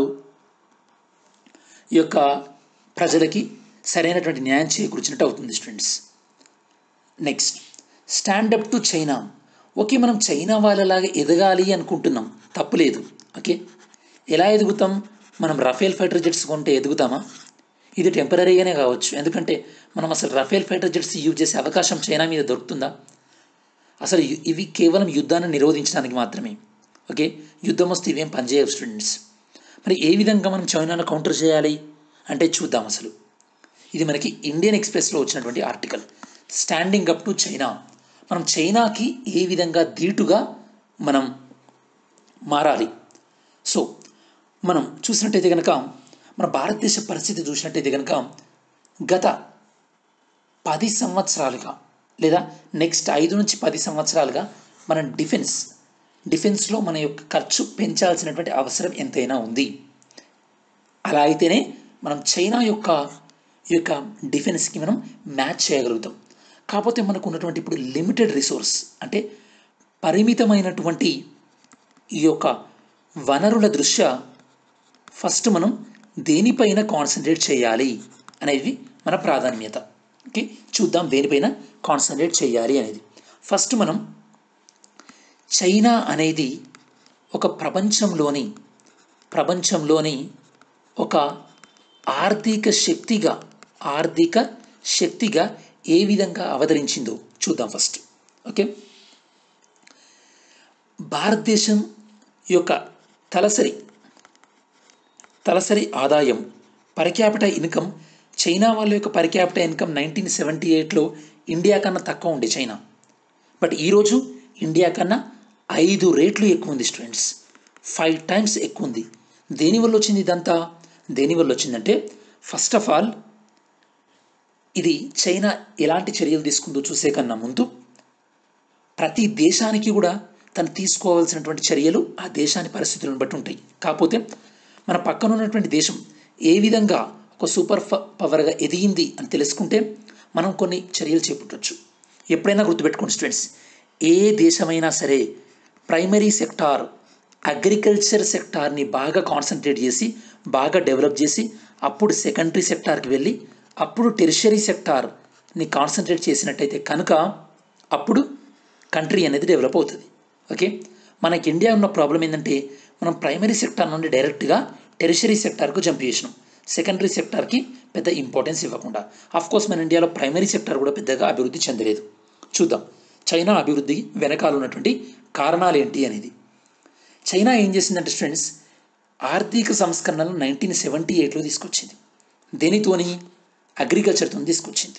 ఈ యొక్క ప్రజలకి సరైనటువంటి న్యాయం చేకూర్చినట్టు అవుతుంది students next stand up to China okay మనం చైనా వాళ్ళలాగా ఎదగాలి అనుకుంటున్నాం తప్పులేదు ఓకే ఎలా ఎదుగుతాం మనం రఫేల్ ఫైటర్ జెట్స్ కొంటే ఎదుగుతామా ఇది టెంపరీగానే కావచ్చు ఎందుకంటే మనం అసలు రఫేల్ ఫైటర్ జెట్స్ యూజ్ చేసే అవకాశం చైనా మీద దొరుకుతుందా అసలు ఇ- ఇవి కేవలం యుద్ధాన్ని నిరోధించడానికి మాత్రమే ఓకే యుద్ధం వస్తే ఇవేం పనిచేయవు స్టూడెంట్స్ మరి ఏ విధంగా మనం చైనాను కౌంటర్ చేయాలి అంటే చూద్దాం అసలు ఇది మనకి ఇండియన్ ఎక్స్ప్రెస్లో వచ్చినటువంటి article standing up to China మనం చైనాకి ఏ విధంగా ధీటుగా మనం మారాలి సో మనం చూసినట్టయితే కనుక మన భారతదేశ పరిస్థితి చూసినట్టయితే కనుక గత పది సంవత్సరాలుగా లేదా నెక్స్ట్ ఐదు నుంచి పది సంవత్సరాలుగా మనం డిఫెన్స్ డిఫెన్స్లో మన యొక్క ఖర్చు పెంచాల్సినటువంటి అవసరం ఎంతైనా ఉంది అలా అయితేనే మనం చైనా యొక్క ఈ యొక్క డిఫెన్స్కి మనం మ్యాచ్ చేయగలుగుతాం కాకపోతే మనకు ఉన్నటువంటి ఇప్పుడు లిమిటెడ్ రిసోర్స్ అంటే పరిమితమైనటువంటి ఈ యొక్క వనరుల దృష్ట్యా ఫస్ట్ మనం దేనిపైన కాన్సన్ట్రేట్ చేయాలి అనేది మన ప్రాధాన్యత ఓకే చూద్దాం దేనిపైన కాన్సన్ట్రేట్ చేయాలి అనేది ఫస్ట్ మనం చైనా అనేది ఒక ప్రపంచంలోని ప్రపంచంలోని ఒక ఆర్థిక శక్తిగా ఆర్థిక శక్తిగా ఏ విధంగా అవతరించిందో చూద్దాం ఫస్ట్ ఓకే భారతదేశం యొక్క తలసరి తలసరి ఆదాయం పర్ క్యాపిటల్ ఇన్కమ్ చైనా వాళ్ళ యొక్క per capital income nineteen seventy ఎయిట్లో ఇండియా కన్నా తక్కువ ఉండే చైనా బట్ ఈరోజు ఇండియా కన్నా ఐదు రేట్లు ఎక్కువ ఉంది స్టూడెంట్స్ ఫైవ్ టైమ్స్ ఎక్కువ ఉంది దేనివల్ల వచ్చింది ఇదంతా దేనివల్ల వచ్చిందంటే ఫస్ట్ ఆఫ్ ఆల్ ఇది చైనా ఎలాంటి చర్యలు తీసుకుందో చూసే కన్నా ముందు ప్రతి దేశానికి కూడా తను తీసుకోవాల్సినటువంటి చర్యలు ఆ దేశాని పరిస్థితులను బట్టి ఉంటాయి కాకపోతే మన పక్కన ఉన్నటువంటి దేశం ఏ విధంగా ఒక సూపర్ పవర్గా ఎదిగింది అని తెలుసుకుంటే మనం కొన్ని చర్యలు చేపట్టవచ్చు ఎప్పుడైనా గుర్తుపెట్టుకోండి స్టూడెంట్స్ ఏ దేశమైనా సరే ప్రైమరీ సెక్టార్ అగ్రికల్చర్ సెక్టార్ని బాగా కాన్సన్ట్రేట్ చేసి బాగా డెవలప్ చేసి అప్పుడు సెకండరీ సెక్టార్కి వెళ్ళి అప్పుడు టెరిషరీ సెక్టార్ని కాన్సన్ట్రేట్ చేసినట్టయితే కనుక అప్పుడు కంట్రీ అనేది డెవలప్ అవుతుంది ఓకే మనకి ఇండియా ఉన్న ప్రాబ్లం ఏంటంటే మనం ప్రైమరీ సెక్టార్ నుండి డైరెక్ట్గా టెరిషరీ సెక్టార్కు జంప్ చేసినాం సెకండరీ సెక్టార్కి పెద్ద ఇంపార్టెన్స్ ఇవ్వకుండా కోర్స్ మన ఇండియాలో ప్రైమరీ సెక్టార్ కూడా పెద్దగా అభివృద్ధి చెందలేదు చూద్దాం చైనా అభివృద్ధి వెనకాల ఉన్నటువంటి కారణాలు ఏంటి అనేది చైనా ఏం చేసిందంటే స్టూడెంట్స్ ఆర్థిక సంస్కరణలు నైన్టీన్ సెవెంటీ ఎయిట్లో తీసుకొచ్చింది దేనితోని అగ్రికల్చర్తో తీసుకొచ్చింది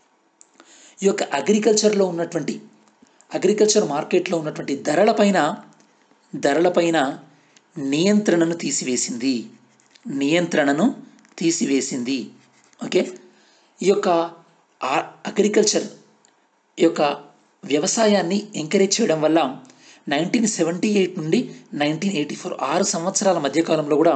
ఈ యొక్క అగ్రికల్చర్లో ఉన్నటువంటి అగ్రికల్చర్ మార్కెట్లో ఉన్నటువంటి ధరలపైన ధరలపైన నియంత్రణను తీసివేసింది నియంత్రణను తీసివేసింది ఓకే ఈ యొక్క అగ్రికల్చర్ ఈ యొక్క వ్యవసాయాన్ని ఎంకరేజ్ చేయడం వల్ల నైన్టీన్ సెవెంటీ ఎయిట్ నుండి నైన్టీన్ ఎయిటీ ఫోర్ ఆరు సంవత్సరాల మధ్యకాలంలో కూడా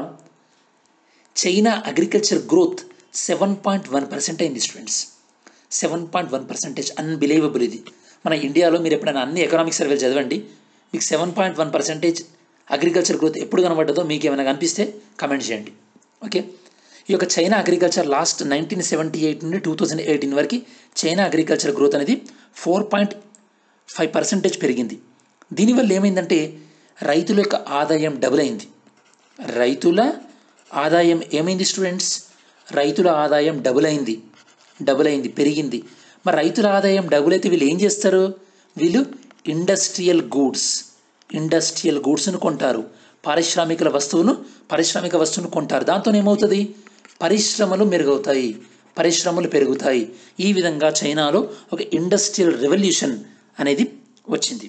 China agriculture growth seven point one percent అయింది students seven point one percentage unbelievable ఇది మన ఇండియాలో మీరు ఎప్పుడైనా అన్ని ఎకనామిక్ సర్వేలు చదవండి మీకు seven point one percentage agriculture growth ఎప్పుడు కనబడ్డదో మీకు ఏమైనా కనిపిస్తే కమెంట్ చేయండి ఓకే ఈ యొక్క China agriculture last nineteen seventy eight నుండి టూ థౌజండ్ ఎయిటీన్ వరకు చైనా అగ్రికల్చర్ గ్రోత్ అనేది ఫోర్ పాయింట్ ఫైవ్ పర్సెంటేజ్ పెరిగింది దీనివల్ల ఏమైందంటే రైతుల యొక్క ఆదాయం డబుల్ అయింది రైతుల ఆదాయం ఏమైంది స్టూడెంట్స్ రైతుల ఆదాయం డబుల్ అయింది డబుల్ అయింది పెరిగింది మరి రైతుల ఆదాయం డబుల్ అయితే వీళ్ళు ఏం చేస్తారు వీళ్ళు ఇండస్ట్రియల్ గూడ్స్ ఇండస్ట్రియల్ గూడ్స్ను కొంటారు పారిశ్రామికల వస్తువును పారిశ్రామిక వస్తువును కొంటారు దాంతో ఏమవుతుంది పరిశ్రమలు మెరుగవుతాయి పరిశ్రమలు పెరుగుతాయి ఈ విధంగా చైనాలో ఒక ఇండస్ట్రియల్ రెవల్యూషన్ అనేది వచ్చింది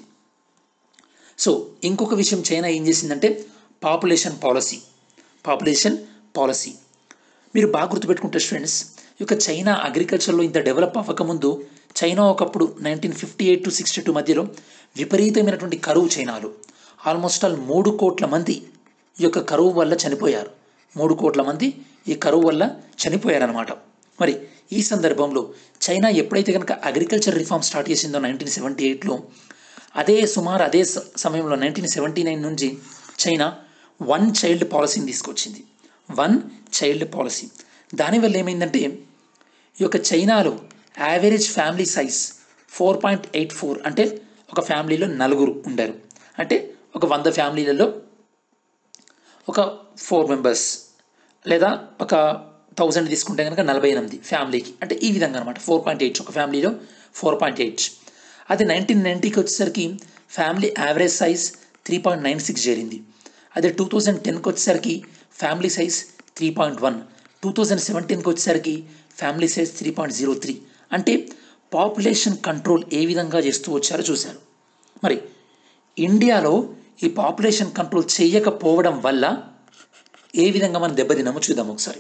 సో ఇంకొక విషయం చైనా ఏం చేసిందంటే పాపులేషన్ పాలసీ పాపులేషన్ పాలసీ మీరు బాగా గుర్తుపెట్టుకుంటే స్టూడెంట్స్ ఈ యొక్క చైనా అగ్రికల్చర్లో ఇంత డెవలప్ అవ్వకముందు చైనా ఒకప్పుడు nineteen fifty eight to sixty two మధ్యలో విపరీతమైనటువంటి కరువు చైనాలో ఆల్మోస్ట్ ఆల్ మూడు కోట్ల మంది ఈ యొక్క కరువు వల్ల చనిపోయారు మూడు కోట్ల మంది ఈ కరువు వల్ల చనిపోయారనమాట మరి ఈ సందర్భంలో చైనా ఎప్పుడైతే కనుక అగ్రికల్చర్ రిఫార్మ్ స్టార్ట్ చేసిందో నైన్టీన్ సెవెంటీ ఎయిట్లో అదే సుమారు అదే సమయంలో నైన్టీన్ సెవెంటీ నైన్ నుంచి చైనా వన్ చైల్డ్ పాలసీని తీసుకొచ్చింది వన్ చైల్డ్ పాలసీ దానివల్ల ఏమైందంటే ఈ యొక్క చైనాలో average family size four point eight four అంటే ఒక ఫ్యామిలీలో నలుగురు ఉండరు అంటే ఒక వంద ఫ్యామిలీలలో ఒక ఫోర్ మెంబర్స్ లేదా ఒక థౌజండ్ తీసుకుంటే కనుక నలభై ఎనిమిది ఫ్యామిలీకి అంటే ఈ విధంగా అనమాట ఫోర్ పాయింట్ ఎయిట్ ఒక ఫ్యామిలీలో ఫోర్ పాయింట్ ఎయిట్ అది నైన్టీన్ నైంటీకి వచ్చేసరికి family average size three point nine six చేరింది అదే టూ థౌజండ్ టెన్కి వచ్చేసరికి family size three point one two thousand సెవెంటీన్కి వచ్చేసరికి family size three point zero three అంటే పాపులేషన్ కంట్రోల్ ఏ విధంగా చేస్తూ వచ్చారో చూశారు మరి ఇండియాలో ఈ పాపులేషన్ కంట్రోల్ చేయకపోవడం వల్ల ఏ విధంగా మనం దెబ్బతిన్నామో చూద్దాం ఒకసారి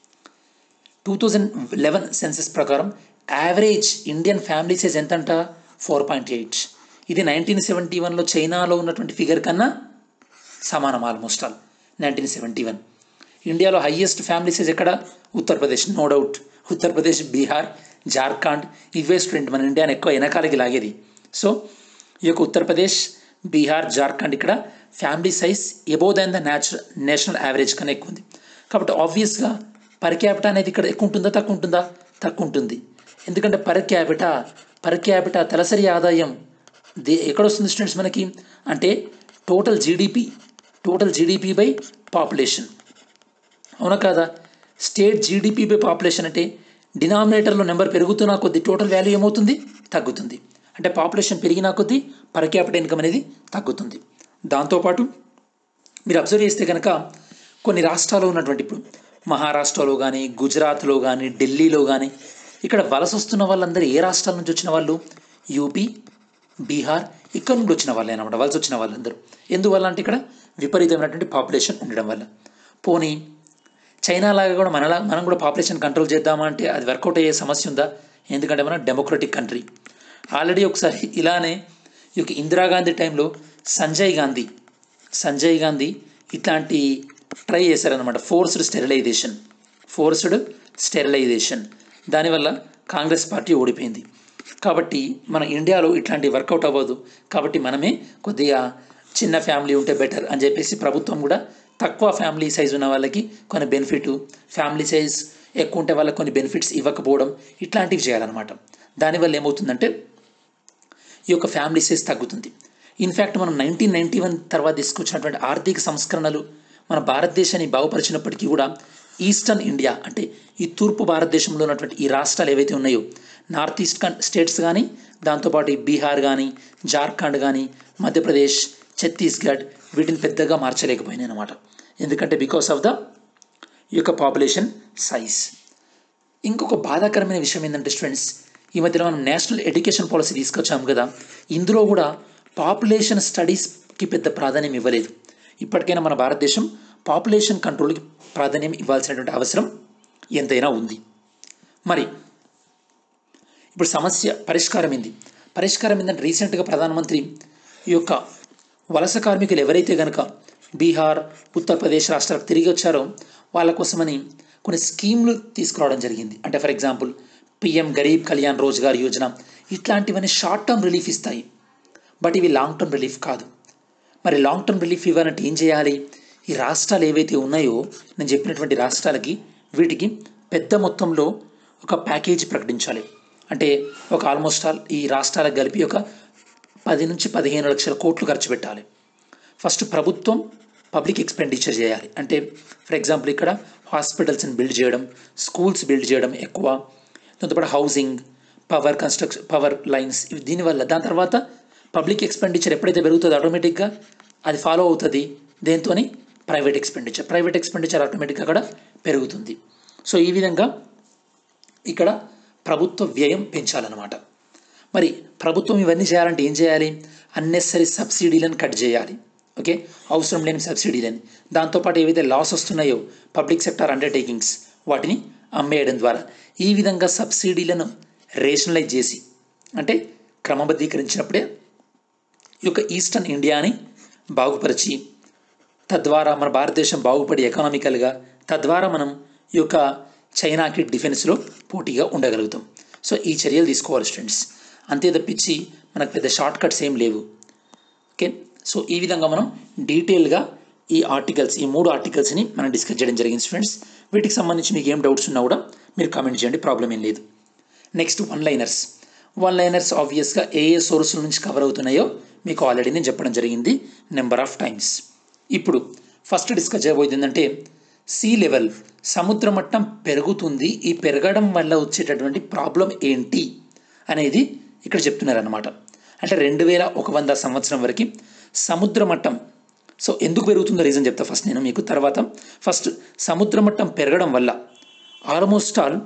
టూ థౌజండ్ లెవెన్ సెన్సెస్ ప్రకారం యావరేజ్ ఇండియన్ ఫ్యామిలీ సైజ్ ఎంతంట ఫోర్ పాయింట్ ఎయిట్ ఇది నైన్టీన్ సెవెంటీ వన్లో చైనాలో ఉన్నటువంటి ఫిగర్ కన్నా సమానం almost all nineteen seventy one ఇండియాలో హయ్యెస్ట్ ఫ్యామిలీ సైజ్ ఎక్కడ ఉత్తరప్రదేశ్ నో డౌట్ ఉత్తరప్రదేశ్ బీహార్ జార్ఖండ్ ఇవే స్టూడెంట్ మన ఇండియాని ఎక్కువ వెనకాలకి లాగేది సో ఈ యొక్క ఉత్తరప్రదేశ్ బీహార్ జార్ఖండ్ ఇక్కడ family size above than the natural national average కన్నా ఎక్కువ ఉంది కాబట్టి ఆబ్వియస్గా పర్ క్యాపిటా అనేది ఇక్కడ ఎక్కువ ఉంటుందా తక్కువ ఉంటుందా తక్కువ ఉంటుంది ఎందుకంటే పర్ క్యాపిటా పర్ క్యాపిటా తలసరి ఆదాయం దే ఎక్కడ వస్తుంది స్టూడెంట్స్ మనకి అంటే total GDP total GDP by population అవునా కాదా స్టేట్ జీడిపి బై పాపులేషన్ అంటే డినామినేటర్లో నెంబర్ పెరుగుతున్న కొద్దీ టోటల్ వాల్యూ ఏమవుతుంది తగ్గుతుంది అంటే పాపులేషన్ పెరిగినా కొద్దీ పర్ క్యాపిటల్ ఇన్కమ్ అనేది తగ్గుతుంది దాంతోపాటు మీరు అబ్జర్వ్ చేస్తే కనుక కొన్ని రాష్ట్రాల్లో ఉన్నటువంటి ఇప్పుడు మహారాష్ట్రలో కానీ గుజరాత్లో కానీ ఢిల్లీలో కానీ ఇక్కడ వలస వస్తున్న వాళ్ళందరూ ఏ రాష్ట్రాల నుంచి వచ్చిన వాళ్ళు యూపీ బీహార్ ఇక్కడ నుండి వచ్చిన వాళ్ళే అనమాట వలస వచ్చిన వాళ్ళందరూ ఎందువల్ల అంటే ఇక్కడ విపరీతమైనటువంటి పాపులేషన్ ఉండడం వల్ల పోనీ చైనా లాగా కూడా మనలా మనం కూడా పాపులేషన్ కంట్రోల్ చేద్దామా అంటే అది వర్కౌట్ అయ్యే సమస్య ఉందా ఎందుకంటే మన డెమోక్రటిక్ కంట్రీ ఆల్రెడీ ఒకసారి ఇలానే ఈ యొక్క ఇందిరాగాంధీ టైంలో సంజయ్ గాంధీ సంజయ్ గాంధీ ఇట్లాంటి ట్రై చేశారనమాట ఫోర్స్డ్ స్టెరిలైజేషన్ ఫోర్స్డ్ స్టెరిలైజేషన్ దానివల్ల కాంగ్రెస్ పార్టీ ఓడిపోయింది కాబట్టి మన ఇండియాలో ఇట్లాంటి వర్కౌట్ అవ్వదు కాబట్టి మనమే కొద్దిగా చిన్న ఫ్యామిలీ ఉంటే బెటర్ అని చెప్పేసి ప్రభుత్వం కూడా తక్కువ ఫ్యామిలీ సైజ్ ఉన్న వాళ్ళకి కొన్ని బెనిఫిట్ ఫ్యామిలీ సైజ్ ఎక్కువ ఉంటే వాళ్ళకి కొన్ని బెనిఫిట్స్ ఇవ్వకపోవడం ఇట్లాంటివి చేయాలన్నమాట దానివల్ల ఏమవుతుందంటే ఈ యొక్క ఫ్యామిలీ సైజ్ తగ్గుతుంది ఇన్ఫ్యాక్ట్ మనం నైన్టీన్ నైన్టీ వన్ తర్వాత తీసుకొచ్చినటువంటి ఆర్థిక సంస్కరణలు మన భారతదేశాన్ని బాగుపరిచినప్పటికీ కూడా ఈస్టర్న్ ఇండియా అంటే ఈ తూర్పు భారతదేశంలో ఉన్నటువంటి ఈ రాష్ట్రాలు ఏవైతే ఉన్నాయో నార్త్ ఈస్ట్ కన్ స్టేట్స్ కానీ దాంతోపాటు ఈ బీహార్ కానీ జార్ఖండ్ కానీ మధ్యప్రదేశ్ ఛత్తీస్గఢ్ వీటిని పెద్దగా మార్చలేకపోయినాయి అనమాట ఎందుకంటే బికాస్ ఆఫ్ ద ఈ యొక్క పాపులేషన్ సైజ్ ఇంకొక బాధాకరమైన విషయం ఏంటంటే స్టూడెంట్స్ ఈ మధ్యలో మనం నేషనల్ ఎడ్యుకేషన్ పాలసీ తీసుకొచ్చాము కదా ఇందులో కూడా పాపులేషన్ స్టడీస్కి పెద్ద ప్రాధాన్యం ఇవ్వలేదు ఇప్పటికైనా మన భారతదేశం పాపులేషన్ కంట్రోల్కి ప్రాధాన్యం ఇవ్వాల్సినటువంటి అవసరం ఎంతైనా ఉంది మరి ఇప్పుడు సమస్య పరిష్కారం ఏంది పరిష్కారం ఏంటంటే రీసెంట్గా ప్రధానమంత్రి ఈ యొక్క వలస కార్మికులు ఎవరైతే కనుక బీహార్ ఉత్తరప్రదేశ్ రాష్ట్రాలకు తిరిగి వచ్చారో వాళ్ళ కోసమని కొన్ని స్కీమ్లు తీసుకురావడం జరిగింది అంటే for example PM Garib Kalyan Rozgar Yojana ఇట్లాంటివన్నీ షార్ట్ టర్మ్ రిలీఫ్ ఇస్తాయి బట్ ఇవి లాంగ్ టర్మ్ రిలీఫ్ కాదు మరి లాంగ్ టర్మ్ రిలీఫ్ ఇవ్వాలంటే ఏం చేయాలి ఈ రాష్ట్రాలు ఏవైతే ఉన్నాయో నేను చెప్పినటువంటి రాష్ట్రాలకి వీటికి పెద్ద మొత్తంలో ఒక ప్యాకేజీ ప్రకటించాలి అంటే ఒక ఆల్మోస్ట్ ఆల్ ఈ రాష్ట్రాలకు కలిపి ఒక పది నుంచి పదిహేను లక్షల కోట్లు ఖర్చు పెట్టాలి ఫస్ట్ ప్రభుత్వం పబ్లిక్ ఎక్స్పెండిచర్ చేయాలి అంటే ఫర్ ఎగ్జాంపుల్ ఇక్కడ హాస్పిటల్స్ని బిల్డ్ చేయడం స్కూల్స్ బిల్డ్ చేయడం ఎక్కువ దాంతోపాటు housing power construction power lines ఇవి దీనివల్ల దాని తర్వాత పబ్లిక్ ఎక్స్పెండిచర్ ఎప్పుడైతే పెరుగుతుందో ఆటోమేటిక్గా అది ఫాలో అవుతుంది దేంతోని ప్రైవేట్ ఎక్స్పెండిచర్ ప్రైవేట్ ఎక్స్పెండిచర్ ఆటోమేటిక్గా కూడా పెరుగుతుంది సో ఈ విధంగా ఇక్కడ ప్రభుత్వ వ్యయం పెంచాలన్నమాట మరి ప్రభుత్వం ఇవన్నీ చేయాలంటే ఏం చేయాలి అన్నెసరీ సబ్సిడీలను కట్ చేయాలి ఓకే అవసరం లేని సబ్సిడీలని దాంతోపాటు ఏవైతే లాస్ వస్తున్నాయో పబ్లిక్ సెక్టార్ అండర్టేకింగ్స్ వాటిని అమ్మేయడం ద్వారా ఈ విధంగా సబ్సిడీలను రేషనలైజ్ చేసి అంటే క్రమబద్ధీకరించినప్పుడే ఈ యొక్క ఈస్టర్న్ ఇండియాని బాగుపరిచి తద్వారా మన భారతదేశం బాగుపడి ఎకనామికల్గా తద్వారా మనం ఈ యొక్క చైనాకి డిఫెన్స్లో పోటీగా ఉండగలుగుతాం సో ఈ చర్యలు తీసుకోవాలి స్టూడెంట్స్ అంతే తప్పించి మనకు పెద్ద షార్ట్ కట్స్ ఏం లేవు ఓకే సో ఈ విధంగా మనం డీటెయిల్గా ఈ ఆర్టికల్స్ ఈ మూడు ఆర్టికల్స్ని మనం డిస్కస్ చేయడం జరిగింది స్టూడెంట్స్ వీటికి సంబంధించి మీకు ఏం డౌట్స్ ఉన్నా కూడా మీరు కామెంట్ చేయండి ప్రాబ్లం ఏం లేదు next one liners one liners ఆబ్వియస్గా ఏ ఏ సోర్సుల నుంచి కవర్ అవుతున్నాయో మీకు ఆల్రెడీ నేను చెప్పడం జరిగింది నెంబర్ ఆఫ్ టైమ్స్ ఇప్పుడు ఫస్ట్ డిస్కస్ చేయబోయేది ఏంటంటే సీ లెవెల్ సముద్ర మట్టం పెరుగుతుంది ఈ పెరగడం వల్ల వచ్చేటటువంటి ప్రాబ్లం ఏంటి అనేది ఇక్కడ చెప్తున్నారన్నమాట అంటే రెండు వేల ఒక వంద సంవత్సరం వరకు సముద్ర మట్టం సో ఎందుకు పెరుగుతుందో రీజన్ చెప్తా ఫస్ట్ నేను మీకు తర్వాత ఫస్ట్ సముద్ర మట్టం పెరగడం వల్ల ఆల్మోస్ట్ ఆల్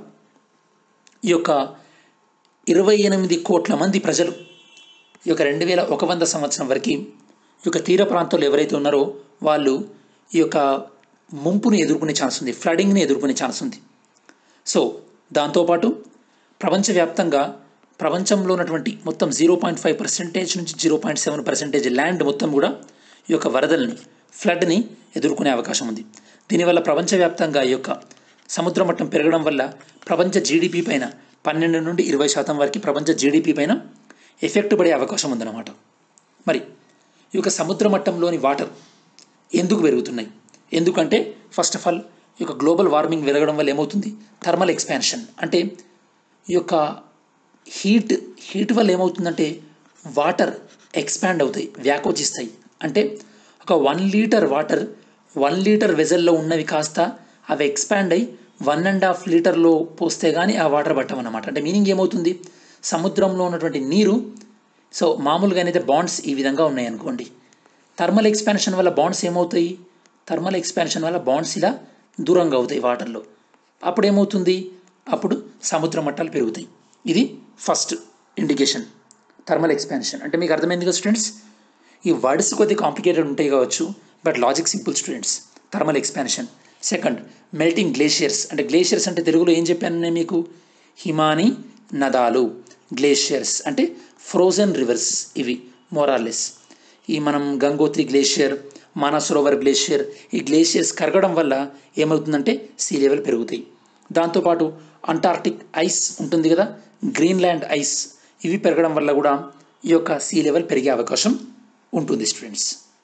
ఈ యొక్క ఇరవై ఎనిమిది కోట్ల మంది ప్రజలు ఈ యొక్క రెండు వేల ఒక వంద సంవత్సరం వరకు ఈ యొక్క తీర ప్రాంతాల్లో ఎవరైతే ఉన్నారో వాళ్ళు ఈ యొక్క ముంపుని ఎదుర్కొనే ఛాన్స్ ఉంది ఫ్లడింగ్ని ఎదుర్కొనే ఛాన్స్ ఉంది సో దాంతోపాటు ప్రపంచవ్యాప్తంగా ప్రపంచంలో ఉన్నటువంటి మొత్తం జీరో పాయింట్ ఫైవ్ పర్సెంటేజ్ నుంచి zero point seven percentage land మొత్తం కూడా ఈ యొక్క వరదల్ని ఫ్లడ్ని ఎదుర్కొనే అవకాశం ఉంది దీనివల్ల ప్రపంచవ్యాప్తంగా ఈ యొక్క సముద్ర మట్టం పెరగడం వల్ల ప్రపంచ జీడిపి పైన పన్నెండు నుండి ఇరవై శాతం వరకు ప్రపంచ జీడిపి పైన ఎఫెక్ట్ పడే అవకాశం ఉందన్నమాట మరి ఈ యొక్క సముద్ర మట్టంలోని వాటర్ ఎందుకు పెరుగుతున్నాయి ఎందుకంటే ఫస్ట్ ఆఫ్ ఆల్ ఈ యొక్క గ్లోబల్ వార్మింగ్ పెరగడం వల్ల ఏమవుతుంది థర్మల్ ఎక్స్పాన్షన్ అంటే ఈ యొక్క హీట్ హీట్ వల్ల ఏమవుతుందంటే వాటర్ ఎక్స్పాండ్ అవుతాయి వ్యాకోచిస్తాయి అంటే ఒక one litre water one litre వెజల్లో ఉన్నవి కాస్త అవి ఎక్స్పాండ్ అయ్యి వన్ అండ్ హాఫ్ లీటర్లో పోస్తే కానీ ఆ వాటర్ పట్టమన్నమాట అంటే మీనింగ్ ఏమవుతుంది సముద్రంలో ఉన్నటువంటి నీరు సో మామూలుగా అయితే బాండ్స్ ఈ విధంగా ఉన్నాయి అనుకోండి థర్మల్ ఎక్స్పాన్షన్ వల్ల బాండ్స్ ఏమవుతాయి థర్మల్ ఎక్స్పాన్షన్ వల్ల బాండ్స్ ఇలా దూరంగా అవుతాయి వాటర్లో అప్పుడు ఏమవుతుంది అప్పుడు సముద్ర మట్టాలు పెరుగుతాయి ఇది ఫస్ట్ ఇండికేషన్ థర్మల్ ఎక్స్పాన్షన్ అంటే మీకు అర్థమైంది కదా స్టూడెంట్స్ ఈ వర్డ్స్ కొద్ది కాంప్లికేటెడ్ ఉంటాయి కావచ్చు but logic simple students thermal expansion second melting glaciers అంటే గ్లేషియర్స్ అంటే తెలుగులో ఏం చెప్పాను నేను మీకు హిమాని నదాలు గ్లేషియర్స్ అంటే ఫ్రోజన్ రివర్స్ ఇవి మోరార్లెస్ ఈ మనం గంగోత్రి గ్లేషియర్ మానసరోవర్ గ్లేషియర్ ఈ గ్లేషియర్స్ కరగడం వల్ల ఏమవుతుందంటే సీ లెవెల్ పెరుగుతాయి దాంతోపాటు అంటార్టిక్ ఐస్ ఉంటుంది కదా గ్రీన్లాండ్ ఐస్ ఇవి పెరగడం వల్ల కూడా ఈ యొక్క సీ లెవెల్ పెరిగే అవకాశం ఉంటుంది స్టూడెంట్స్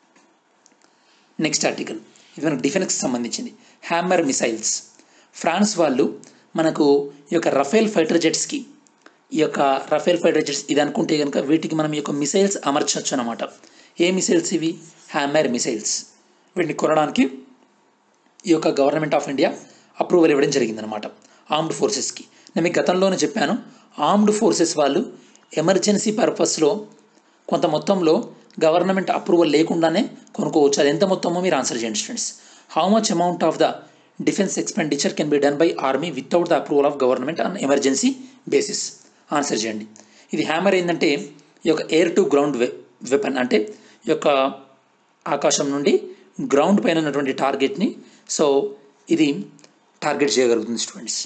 నెక్స్ట్ ఆర్టికల్ ఇది మనకు డిఫెన్స్కి సంబంధించింది హ్యామర్ మిసైల్స్ ఫ్రాన్స్ వాళ్ళు మనకు ఈ యొక్క రఫేల్ ఫైటర్ జెట్స్కి ఈ యొక్క రఫేల్ ఫైటర్ జెట్స్ ఇది అనుకుంటే కనుక వీటికి మనం ఈ యొక్క మిసైల్స్ అమర్చవచ్చు అనమాట ఏ మిసైల్స్ ఇవి హ్యామర్ మిసైల్స్ వీటిని కొనడానికి ఈ యొక్క గవర్నమెంట్ ఆఫ్ ఇండియా అప్రూవల్ ఇవ్వడం జరిగిందనమాట ఆర్మ్డ్ ఫోర్సెస్కి నేను మీకు గతంలోనే చెప్పాను ఆర్మ్డ్ ఫోర్సెస్ వాళ్ళు ఎమర్జెన్సీ పర్పస్లో కొంత మొత్తంలో గవర్నమెంట్ అప్రూవల్ లేకుండానే కొనుక్కోవచ్చు అది ఎంత మొత్తమో మీరు ఆన్సర్ చేయండి students how much amount of the defence expenditure can be done by army without the approval of government on emergency basis answer చేయండి ఇది హ్యామర్ ఏంటంటే ఈ యొక్క ఎయిర్ టు గ్రౌండ్ వెపన్ అంటే ఈ యొక్క ఆకాశం నుండి గ్రౌండ్ పైన ఉన్నటువంటి టార్గెట్ని సో ఇది టార్గెట్ చేయగలుగుతుంది students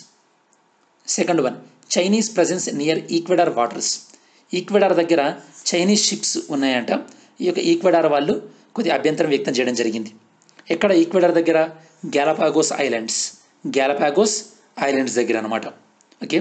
second one Chinese presence near Ecuador waters Ecuador దగ్గర చైనీస్ షిప్స్ ఉన్నాయంట ఈ యొక్క ఈక్వెడార్ వాళ్ళు కొద్ది అభ్యంతరం వ్యక్తం చేయడం జరిగింది ఎక్కడ ఈక్వెడార్ దగ్గర గ్యాలపాగోస్ ఐలాండ్స్ గ్యాలపాగోస్ ఐలాండ్స్ దగ్గర అనమాట ఓకే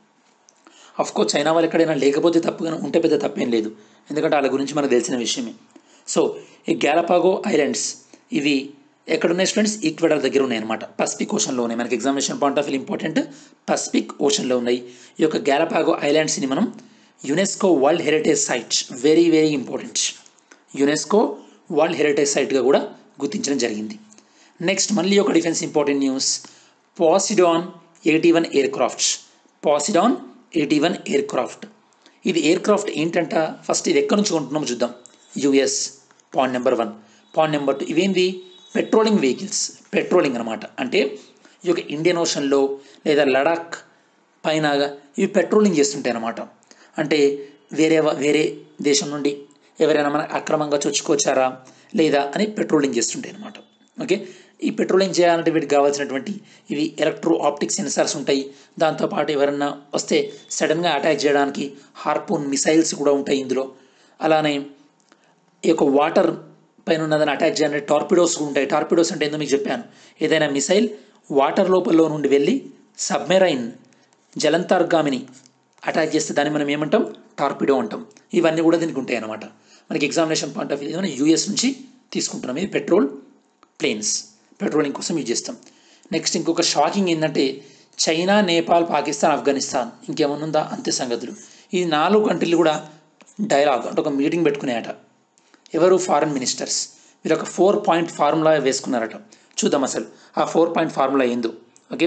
కోర్స్ చైనా వాళ్ళు ఎక్కడైనా లేకపోతే తప్పుగా ఉంటే పెద్ద తప్పేం లేదు ఎందుకంటే వాళ్ళ గురించి మనకు తెలిసిన విషయమే సో ఈ గ్యాలపాగో ఐలాండ్స్ ఇవి ఎక్కడున్నాయి స్టూడెంట్స్ ఈక్వెడార్ దగ్గర ఉన్నాయి అనమాట పసిఫిక్ ఓషన్లో ఉన్నాయి మనకి examination point of view important Pacific ఓషన్లో ఉన్నాయి ఈ యొక్క గ్యాలపాగో ఐలాండ్స్ని మనం UNESCO world heritage site very very important UNESCO world heritage సైట్గా కూడా గుర్తించడం జరిగింది నెక్స్ట్ మళ్ళీ ఒక defence important news Poseidon eighty one aircrafts Poseidon eighty one aircraft ఇది ఎయిర్ క్రాఫ్ట్ ఏంటంట ఫస్ట్ ఇది ఎక్కడి నుంచి కొంటున్నామో చూద్దాం US point number one point number two ఇవేంది పెట్రోలింగ్ వెహికల్స్ పెట్రోలింగ్ అనమాట అంటే ఈ యొక్క ఇండియన్ ఓషన్లో లేదా లడాక్ పైన ఇవి పెట్రోలింగ్ చేస్తుంటాయి అనమాట అంటే వేరే వేరే దేశం నుండి ఎవరైనా మన అక్రమంగా చొచ్చుకొచ్చారా లేదా అని పెట్రోలింగ్ చేస్తుంటాయి అనమాట ఓకే ఈ పెట్రోలింగ్ చేయాలంటే వీటికి కావాల్సినటువంటి ఇవి ఎలక్ట్రో ఆప్టిక్ సెన్సార్స్ ఉంటాయి దాంతోపాటు ఎవరన్నా వస్తే సడన్గా అటాక్ చేయడానికి హార్పూన్ మిసైల్స్ కూడా ఉంటాయి ఇందులో అలానే ఈ యొక్క వాటర్ పైన ఉన్నదని అటాక్ చేయాలంటే టార్పిడోస్ ఉంటాయి టార్పిడోస్ అంటే ఏందో మీకు చెప్పాను ఏదైనా మిసైల్ వాటర్ లోపల నుండి వెళ్ళి సబ్మెరైన్ జలంతర్గామిని అటాక్ చేస్తే దాన్ని మనం ఏమంటాం టార్పిడో అంటాం ఇవన్నీ కూడా దీనికి ఉంటాయి అన్నమాట మనకి ఎగ్జామినేషన్ పాయింట్ ఆఫ్ వ్యూ మనం యూఎస్ నుంచి తీసుకుంటున్నాం ఇది పెట్రోల్ ప్లేన్స్ పెట్రోలింగ్ కోసం యూజ్ చేస్తాం నెక్స్ట్ ఇంకొక షాకింగ్ ఏంటంటే చైనా నేపాల్ పాకిస్తాన్ ఆఫ్ఘనిస్తాన్ ఇంకేమన్నా ఉందా అంతే సంగతులు ఈ నాలుగు కంట్రీలు కూడా డైలాగ్ అంటే ఒక మీటింగ్ పెట్టుకునేట ఎవరు ఫారెన్ మినిస్టర్స్ వీరు ఒక ఫోర్ పాయింట్ ఫార్ములా వేసుకున్నారట చూద్దాం అసలు ఆ ఫోర్ పాయింట్ ఫార్ములా ఏందో ఓకే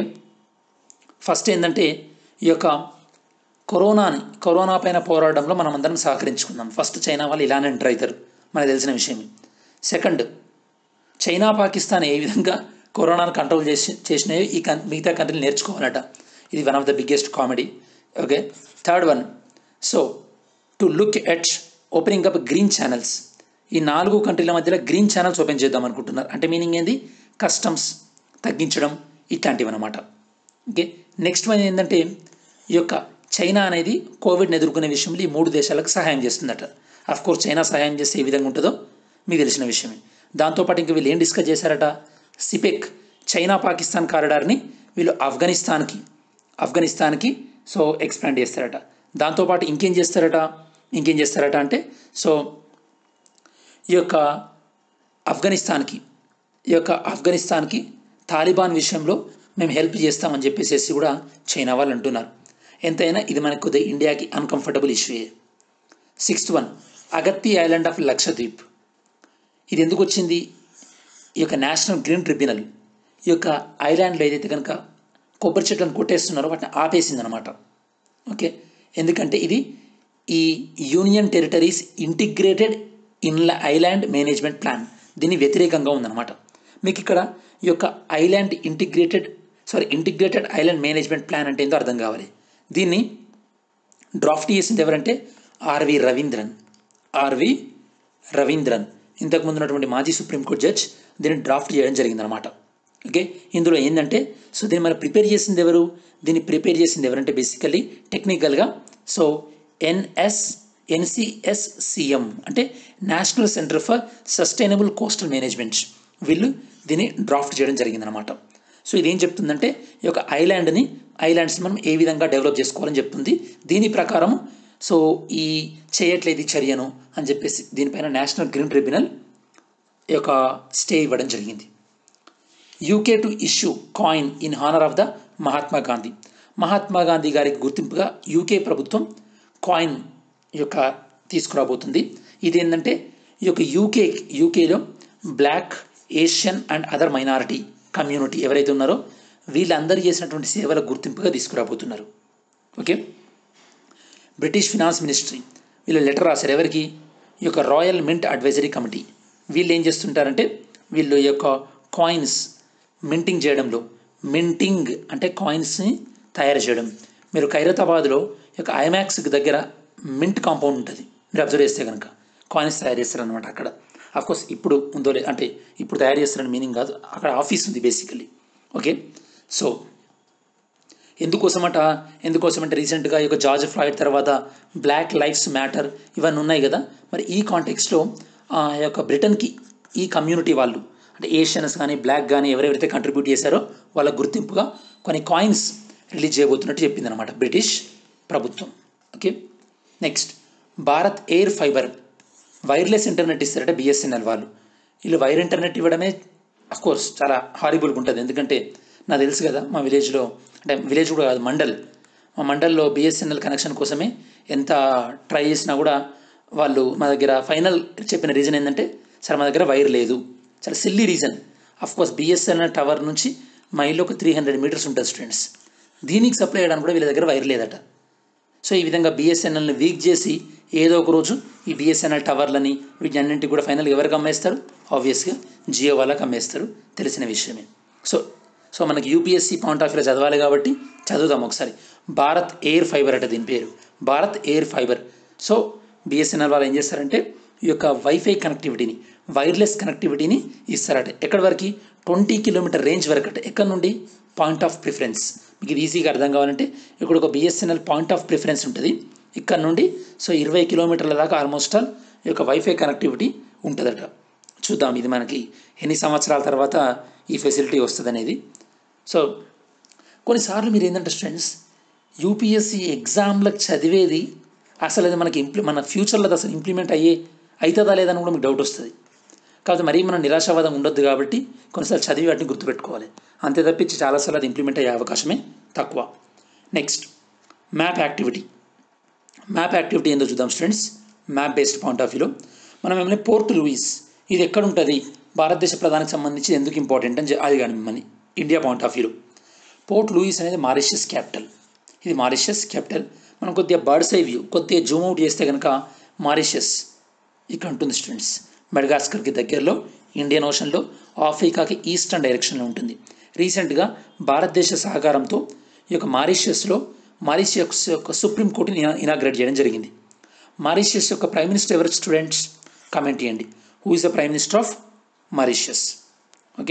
ఫస్ట్ ఏంటంటే ఈ యొక్క కరోనాని కరోనా పైన పోరాటంలో మనం అందరం సహకరించుకుందాం ఫస్ట్ చైనా వాళ్ళు ఇలానే ఎంటర్ అవుతారు మనకు తెలిసిన విషయమే సెకండ్ చైనా పాకిస్తాన్ ఏ విధంగా కరోనాను కంట్రోల్ చేసి చేసినాయో ఈ కన్ మిగతా కంట్రీలు నేర్చుకోవాలట ఇది one of the biggest comedy okay third one so to look at opening up green channels ఈ నాలుగు కంట్రీల మధ్యలో గ్రీన్ ఛానల్స్ ఓపెన్ చేద్దాం అనుకుంటున్నారు అంటే మీనింగ్ ఏంది కస్టమ్స్ తగ్గించడం ఇట్లాంటివి అనమాట ఓకే నెక్స్ట్ వన్ ఏంటంటే ఈ యొక్క చైనా అనేది కోవిడ్ని ఎదుర్కొనే విషయంలో ఈ మూడు దేశాలకు సహాయం చేస్తుందట అఫ్ కోర్స్ చైనా సహాయం చేస్తే ఏ విధంగా ఉంటుందో మీకు తెలిసిన విషయమే దాంతోపాటు ఇంకా వీళ్ళు ఏం డిస్కస్ చేశారట సిపెక్ చైనా పాకిస్తాన్ కారిడార్ని వీళ్ళు ఆఫ్ఘనిస్తాన్కి ఆఫ్ఘనిస్తాన్కి సో ఎక్స్పాండ్ చేస్తారట దాంతోపాటు ఇంకేం చేస్తారట ఇంకేం చేస్తారట అంటే సో ఈ యొక్క ఆఫ్ఘనిస్తాన్కి ఈ యొక్క ఆఫ్ఘనిస్తాన్కి తాలిబాన్ విషయంలో మేము హెల్ప్ చేస్తామని చెప్పేసి కూడా చైనా వాళ్ళు అంటున్నారు ఎంతైనా ఇది మనకు కొద్దిగా ఇండియాకి అన్కంఫర్టబుల్ ఇష్యూయే sixth one Agatti island of Lakshadweep ఇది ఎందుకు వచ్చింది ఈ యొక్క నేషనల్ గ్రీన్ ట్రిబ్యునల్ ఈ యొక్క ఐలాండ్లో ఏదైతే కనుక కొబ్బరి చెట్లను కొట్టేస్తున్నారో వాటిని ఆపేసింది అనమాట ఓకే ఎందుకంటే ఇది ఈ యూనియన్ టెరిటరీస్ ఇంటిగ్రేటెడ్ ఇన్ల ఐలాండ్ మేనేజ్మెంట్ ప్లాన్ దీని వ్యతిరేకంగా ఉందన్నమాట మీకు ఇక్కడ ఈ యొక్క island integrated sorry integrated island management plan అంటే ఏందో అర్థం కావాలి దీన్ని డ్రాఫ్ట్ చేసింది ఎవరంటే ఆర్వి రవీంద్రన్ ఆర్వి రవీంద్రన్ ఇంతకుముందు ఉన్నటువంటి మాజీ సుప్రీంకోర్టు జడ్జ్ దీన్ని డ్రాఫ్ట్ చేయడం జరిగిందనమాట ఓకే ఇందులో ఏంటంటే సో దీన్ని మనం ప్రిపేర్ చేసింది ఎవరు దీన్ని ప్రిపేర్ చేసింది ఎవరంటే బేసికల్లీ టెక్నికల్గా సో ఎన్ఎస్ ఎన్సిఎస్సిఎం అంటే national centre for sustainable coastal management వీళ్ళు దీన్ని డ్రాఫ్ట్ చేయడం జరిగిందనమాట సో ఇదేం చెప్తుందంటే ఈ యొక్క ఐలాండ్ని ఐలాండ్స్ని మనం ఏ విధంగా డెవలప్ చేసుకోవాలని చెప్తుంది దీని ప్రకారం సో ఈ చేయట్లేదు ఈ చర్యను అని చెప్పేసి దీనిపైన నేషనల్ గ్రీన్ ట్రిబ్యునల్ ఈ యొక్క స్టే ఇవ్వడం జరిగింది UK to issue coin in honour of the Mahatma Gandhi Mahatma Gandhi గారికి గుర్తింపుగా యూకే ప్రభుత్వం కాయిన్ యొక్క తీసుకురాబోతుంది ఇది ఏంటంటే ఈ యొక్క యూకే యూకేలో black Asian and other minority community ఎవరైతే ఉన్నారో వీళ్ళందరూ చేసినటువంటి సేవల గుర్తింపుగా తీసుకురాబోతున్నారు ఓకే బ్రిటిష్ ఫినాన్స్ మినిస్ట్రీ వీళ్ళు లెటర్ రాశారు ఎవరికి ఈ యొక్క రాయల్ మింట్ అడ్వైజరీ కమిటీ వీళ్ళు ఏం చేస్తుంటారంటే వీళ్ళు ఈ యొక్క కాయిన్స్ మింటింగ్ చేయడంలో మింటింగ్ అంటే కాయిన్స్ని తయారు చేయడం మీరు ఖైరతాబాద్లో ఈ యొక్క ఐమాక్స్ దగ్గర మింట్ కాంపౌండ్ ఉంటుంది మీరు అబ్జర్వ్ చేస్తే కనుక కాయిన్స్ తయారు చేస్తారనమాట అక్కడ కోర్స్ ఇప్పుడు ఉందో లే అంటే ఇప్పుడు తయారు చేస్తారని మీనింగ్ కాదు అక్కడ ఆఫీస్ ఉంది బేసికలీ ఓకే సో ఎందుకోసమట ఎందుకోసమంటే రీసెంట్గా ఈ యొక్క జార్జ్ ఫ్లాయిడ్ తర్వాత బ్లాక్ లైఫ్స్ మ్యాటర్ ఇవన్నీ ఉన్నాయి కదా మరి ఈ కాంటెక్స్లో ఆ యొక్క బ్రిటన్కి ఈ కమ్యూనిటీ వాళ్ళు అంటే ఏషియన్స్ కానీ బ్లాక్ కానీ ఎవరెవరైతే కంట్రిబ్యూట్ చేశారో వాళ్ళ గుర్తింపుగా కొన్ని కాయిన్స్ రిలీజ్ చేయబోతున్నట్టు చెప్పిందనమాట బ్రిటిష్ ప్రభుత్వం okay next Bharat air fibre wireless internet ఇస్తారట బిఎస్ఎన్ఎల్ వాళ్ళు వీళ్ళు వైర్ ఇంటర్నెట్ ఇవ్వడమే కోర్స్ చాలా హారిబుల్గా ఉంటుంది ఎందుకంటే నాకు తెలుసు కదా మా విలేజ్లో అంటే విలేజ్ కూడా కాదు మండల్ మా మండల్లో బిఎస్ఎన్ఎల్ కనెక్షన్ కోసమే ఎంత ట్రై చేసినా కూడా వాళ్ళు మా దగ్గర ఫైనల్ చెప్పిన రీజన్ ఏంటంటే సరే మా దగ్గర వైర్ లేదు చాలా silly reason of course BSNL tower నుంచి మా ఇల్లు ఒక త్రీ హండ్రెడ్ మీటర్స్ ఉంటుంది స్టూడెంట్స్ దీనికి సప్లై చేయడానికి కూడా వీళ్ళ దగ్గర వైర్ లేదట సో ఈ విధంగా బిఎస్ఎన్ఎల్ని వీక్ చేసి ఏదో ఒక రోజు ఈ బిఎస్ఎన్ఎల్ టవర్లని వీటి అన్నింటికి కూడా ఫైనల్గా ఎవరికి అమ్మేస్తారు ఆబ్వియస్గా జియో వాళ్ళకి అమ్మేస్తారు తెలిసిన విషయమే సో సో మనకి యూపీఎస్సీ పాయింట్ ఆఫ్ వ్యూ చదవాలి కాబట్టి చదువుదాం ఒకసారి భారత్ ఎయిర్ ఫైబర్ అట దీని పేరు Bharat air fibre so BSNL వాళ్ళు ఏం చేస్తారంటే ఈ యొక్క వైఫై కనెక్టివిటీని వైర్లెస్ కనెక్టివిటీని ఇస్తారట ఎక్కడి వరకు ట్వంటీ కిలోమీటర్ రేంజ్ వరకు అట ఎక్కడి నుండి పాయింట్ ఆఫ్ ప్రిఫరెన్స్ మీకు ఇది ఈజీగా అర్థం కావాలంటే ఇక్కడ ఒక బిఎస్ఎన్ఎల్ పాయింట్ ఆఫ్ ప్రిఫరెన్స్ ఉంటుంది ఇక్కడ నుండి సో ఇరవై కిలోమీటర్ల దాకా ఆల్మోస్ట్ ఆల్ ఈ యొక్క వైఫై కనెక్టివిటీ ఉంటుందట చూద్దాం ఇది మనకి ఎన్ని సంవత్సరాల తర్వాత ఈ ఫెసిలిటీ వస్తుంది అనేది సో కొన్నిసార్లు మీరు ఏంటంటే స్టూడెంట్స్ యూపీఎస్సీ ఎగ్జామ్లకు చదివేది అసలు అది మనకి ఇంప్లి మన ఫ్యూచర్లో అది అసలు ఇంప్లిమెంట్ అయ్యే అవుతుందా లేదని కూడా మీకు డౌట్ వస్తుంది కాకపోతే మరీ మనం నిరాశావాదం ఉండొద్దు కాబట్టి కొన్నిసార్లు చదివి వాటిని గుర్తుపెట్టుకోవాలి అంతే తప్పించి చాలాసార్లు అది ఇంప్లిమెంట్ అయ్యే అవకాశమే తక్కువ next map activity map activity ఏందో చూద్దాం students map based point of వ్యూలో మనం ఏమైనా పోర్ట్ లూయిస్ ఇది ఎక్కడ ఉంటుంది భారతదేశ ప్రధానికి సంబంధించి ఎందుకు ఇంపార్టెంట్ అని చె- అది కానీ మన ఇండియా పాయింట్ ఆఫ్ వ్యూలో పోర్ట్ లూయిస్ అనేది మారిషియస్ క్యాపిటల్ ఇది మారిషియస్ క్యాపిటల్ మనం కొద్దిగా బర్డ్స్ ఐ వ్యూ కొద్దిగా జూమ్ అవుట్ చేస్తే కనుక మారిషియస్ ఇక్కడ ఉంటుంది స్టూడెంట్స్ మెడగాస్కర్కి దగ్గరలో ఇండియన్ ఓషన్లో ఆఫ్రికాకి ఈస్టర్న్ డైరెక్షన్లో ఉంటుంది రీసెంట్గా భారతదేశ సహకారంతో ఈ యొక్క మారిషియస్లో మారిషియస్ యొక్క సుప్రీం కోర్టుని ఇనా- ఇనాగ్రేట్ చేయడం జరిగింది మారిషియస్ యొక్క ప్రైమ్ మినిస్టర్ ఎవరు స్టూడెంట్స్ కామెంట్ చేయండి who is the prime minister of Mauritius okay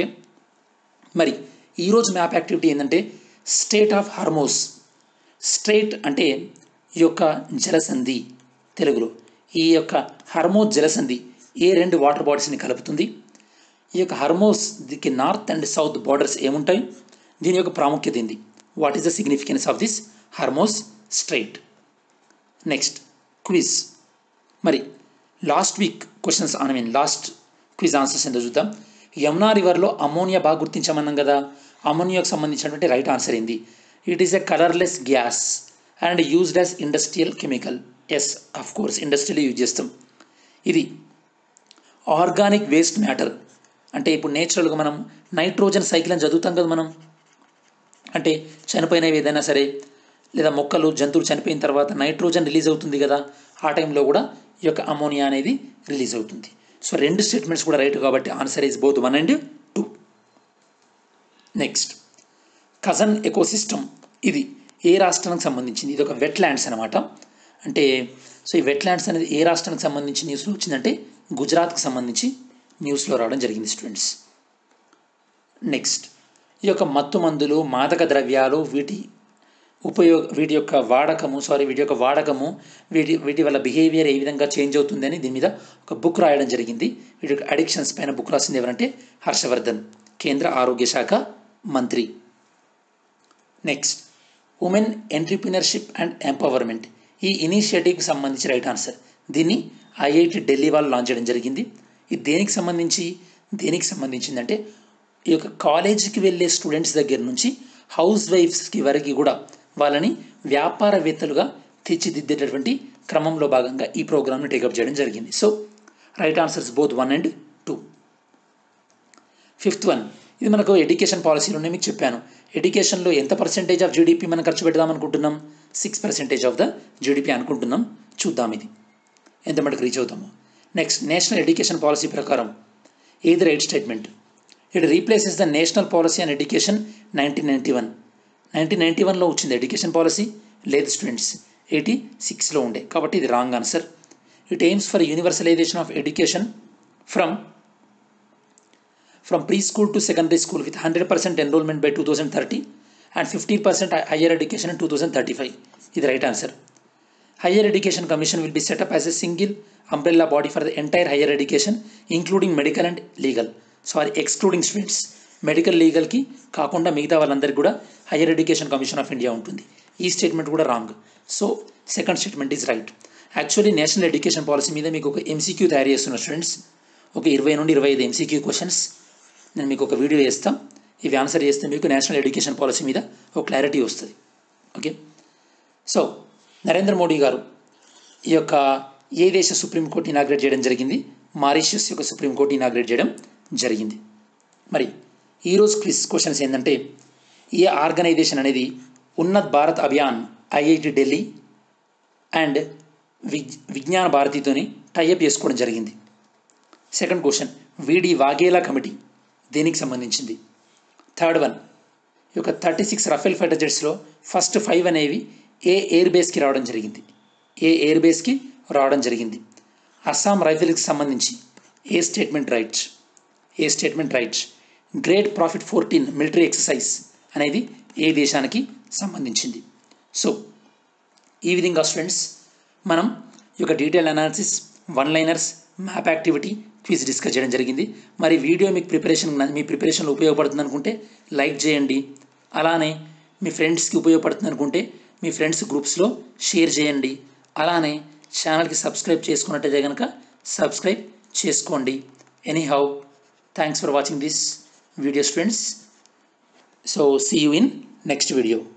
మరి ఈరోజు మ్యాప్ యాక్టివిటీ ఏంటంటే స్టేట్ ఆఫ్ హార్మోస్ స్ట్రేట్ అంటే ఈ యొక్క జలసంధి తెలుగులో ఈ యొక్క హర్మోస్ జలసంధి ఏ రెండు వాటర్ బాడీస్ని కలుపుతుంది ఈ యొక్క హర్మోస్ దిక్కి నార్త్ అండ్ సౌత్ బార్డర్స్ ఏముంటాయి దీని యొక్క ప్రాముఖ్యత ఏంది what is the significance of this Hormuz strait next quiz మరి last week questions I mean last quiz answers ఏంటో చూద్దాం యమునా రివర్లో అమోనియా బాగా గుర్తించామన్నాం కదా అమోనియాకు సంబంధించినటువంటి రైట్ ఆన్సర్ ఏంది it is a colourless gas and used as industrial chemical yes of course ఇండస్ట్రీలో use చేస్తాం ఇది ఆర్గానిక్ వేస్ట్ మ్యాటర్ అంటే ఇప్పుడు నేచురల్గా మనం నైట్రోజన్ సైకిల్ అని చదువుతాం కదా మనం అంటే చనిపోయినవి ఏదైనా సరే లేదా మొక్కలు జంతువులు చనిపోయిన తర్వాత నైట్రోజన్ రిలీజ్ అవుతుంది కదా ఆ టైంలో కూడా ఈ యొక్క అమోనియా అనేది రిలీజ్ అవుతుంది సో రెండు స్టేట్మెంట్స్ కూడా రైట్ కాబట్టి answer is both one and two next కజన్ ఎకోసిస్టమ్ ఇది ఏ రాష్ట్రానికి సంబంధించింది ఇది ఒక వెట్ ల్యాండ్స్ అనమాట అంటే సో ఈ వెట్ ల్యాండ్స్ అనేది ఏ రాష్ట్రానికి సంబంధించి న్యూస్లో వచ్చిందంటే గుజరాత్కి సంబంధించి న్యూస్లో రావడం జరిగింది స్టూడెంట్స్ నెక్స్ట్ ఈ యొక్క మత్తు మందులు మాదక ద్రవ్యాలు వీటి ఉపయోగ వీటి యొక్క వాడకము సారీ వీటి యొక్క వాడకము వీటి వీటి వల్ల బిహేవియర్ ఏ విధంగా చేంజ్ అవుతుంది దీని మీద ఒక బుక్ రాయడం జరిగింది వీటి యొక్క అడిక్షన్స్ పైన బుక్ రాసింది ఎవరంటే హర్షవర్ధన్ కేంద్ర ఆరోగ్య శాఖ మంత్రి next women entrepreneurship and empowerment ఈ ఇనిషియేటివ్కి సంబంధించి రైట్ ఆన్సర్ దీన్ని ఐఐటి ఢిల్లీ వాళ్ళు లాంచ్ చేయడం జరిగింది ఇది దేనికి సంబంధించి దేనికి సంబంధించిందంటే ఈ యొక్క కాలేజీకి వెళ్ళే స్టూడెంట్స్ దగ్గర నుంచి హౌస్ వైఫ్స్కి వరకు కూడా వాళ్ళని వ్యాపారవేత్తలుగా తీర్చిదిద్దేటటువంటి క్రమంలో భాగంగా ఈ ప్రోగ్రామ్ని టేకప్ చేయడం జరిగింది so right answers both one and two fifth one ఇది మనకు ఎడ్యుకేషన్ పాలసీలోనే మీకు చెప్పాను ఎడ్యుకేషన్లో ఎంత పర్సెంటేజ్ ఆఫ్ జీడిపి మనం ఖర్చు పెడదాం అనుకుంటున్నాం six percentage of the GDP అనుకుంటున్నాం చూద్దాం ఇది ఎంత మటుకు రీచ్ అవుతాము నెక్స్ట్ నేషనల్ ఎడ్యుకేషన్ పాలసీ ప్రకారం ఏది right statement it replaces the national policy and education nineteen ninety one nineteen ninety వన్లో వచ్చింది ఎడ్యుకేషన్ పాలసీ లేదు స్టూడెంట్స్ ఎయిటీ సిక్స్లో ఉండే కాబట్టి ఇది wrong answer it aims for universalization of education from from preschool to secondary school with 100% enrollment by 2030 and 15% higher education in 2035 is the right answer. Higher Education Commission will be set up as a single umbrella body for the entire higher education, including medical and legal. Sorry, excluding students. Medical లీగల్కి కాకుండా మిగతా వాళ్ళందరికీ కూడా higher education commission of India ఉంటుంది ఈ statement కూడా wrong so second statement is right actually national education policy మీద మీకు ఒక ఎంసీక్యూ తయారు చేస్తున్న స్టూడెంట్స్ ఒక ఇరవై నుండి ఇరవై ఐదు ఎంసీక్యూ క్వశ్చన్స్ నేను మీకు ఒక వీడియో చేస్తాం ఇవి ఆన్సర్ చేస్తే మీకు నేషనల్ ఎడ్యుకేషన్ పాలసీ మీద ఒక క్లారిటీ వస్తుంది ఓకే సో నరేంద్ర మోడీ గారు ఈ యొక్క ఏ దేశ సుప్రీంకోర్టు ఇనాగ్రేట్ చేయడం జరిగింది మారిషియస్ యొక్క సుప్రీంకోర్టు ఇనాగ్రేట్ చేయడం జరిగింది మరి ఈరోజు క్విజ్ క్వశ్చన్స్ ఏంటంటే ఏ ఆర్గనైజేషన్ అనేది ఉన్నత్ భారత్ అభియాన్ ఐఐటి ఢిల్లీ అండ్ విజ్ విజ్ఞాన భారతితోని టైఅప్ చేసుకోవడం జరిగింది సెకండ్ క్వశ్చన్ వీడి వాఘేలా కమిటీ దేనికి సంబంధించింది థర్డ్ వన్ ఈ యొక్క థర్టీ సిక్స్ రఫేల్ ఫైటర్ జెట్స్లో ఫస్ట్ ఫైవ్ అనేవి ఏ ఎయిర్ బేస్కి రావడం జరిగింది ఏ ఎయిర్ బేస్కి రావడం జరిగింది అస్సాం రైఫిల్కి సంబంధించి ఏ స్టేట్మెంట్ రైట్స్ ఏ statement rights great profit fourteen military exercise అనేది ఏ దేశానికి సంబంధించింది సో ఈ విధంగా స్టూడెంట్స్ మనం ఈ యొక్క detail analysis one liners map activity quiz discuss చేయడం జరిగింది మరి వీడియో మీకు ప్రిపరేషన్ మీ ప్రిపరేషన్లో ఉపయోగపడుతుంది అనుకుంటే లైక్ చేయండి అలానే మీ ఫ్రెండ్స్కి ఉపయోగపడుతుంది అనుకుంటే మీ ఫ్రెండ్స్ గ్రూప్స్లో షేర్ చేయండి అలానే ఛానల్కి సబ్స్క్రైబ్ చేసుకున్నట్టయితే కనుక సబ్స్క్రైబ్ చేసుకోండి anyhow thanks for watching this video students so see you in next video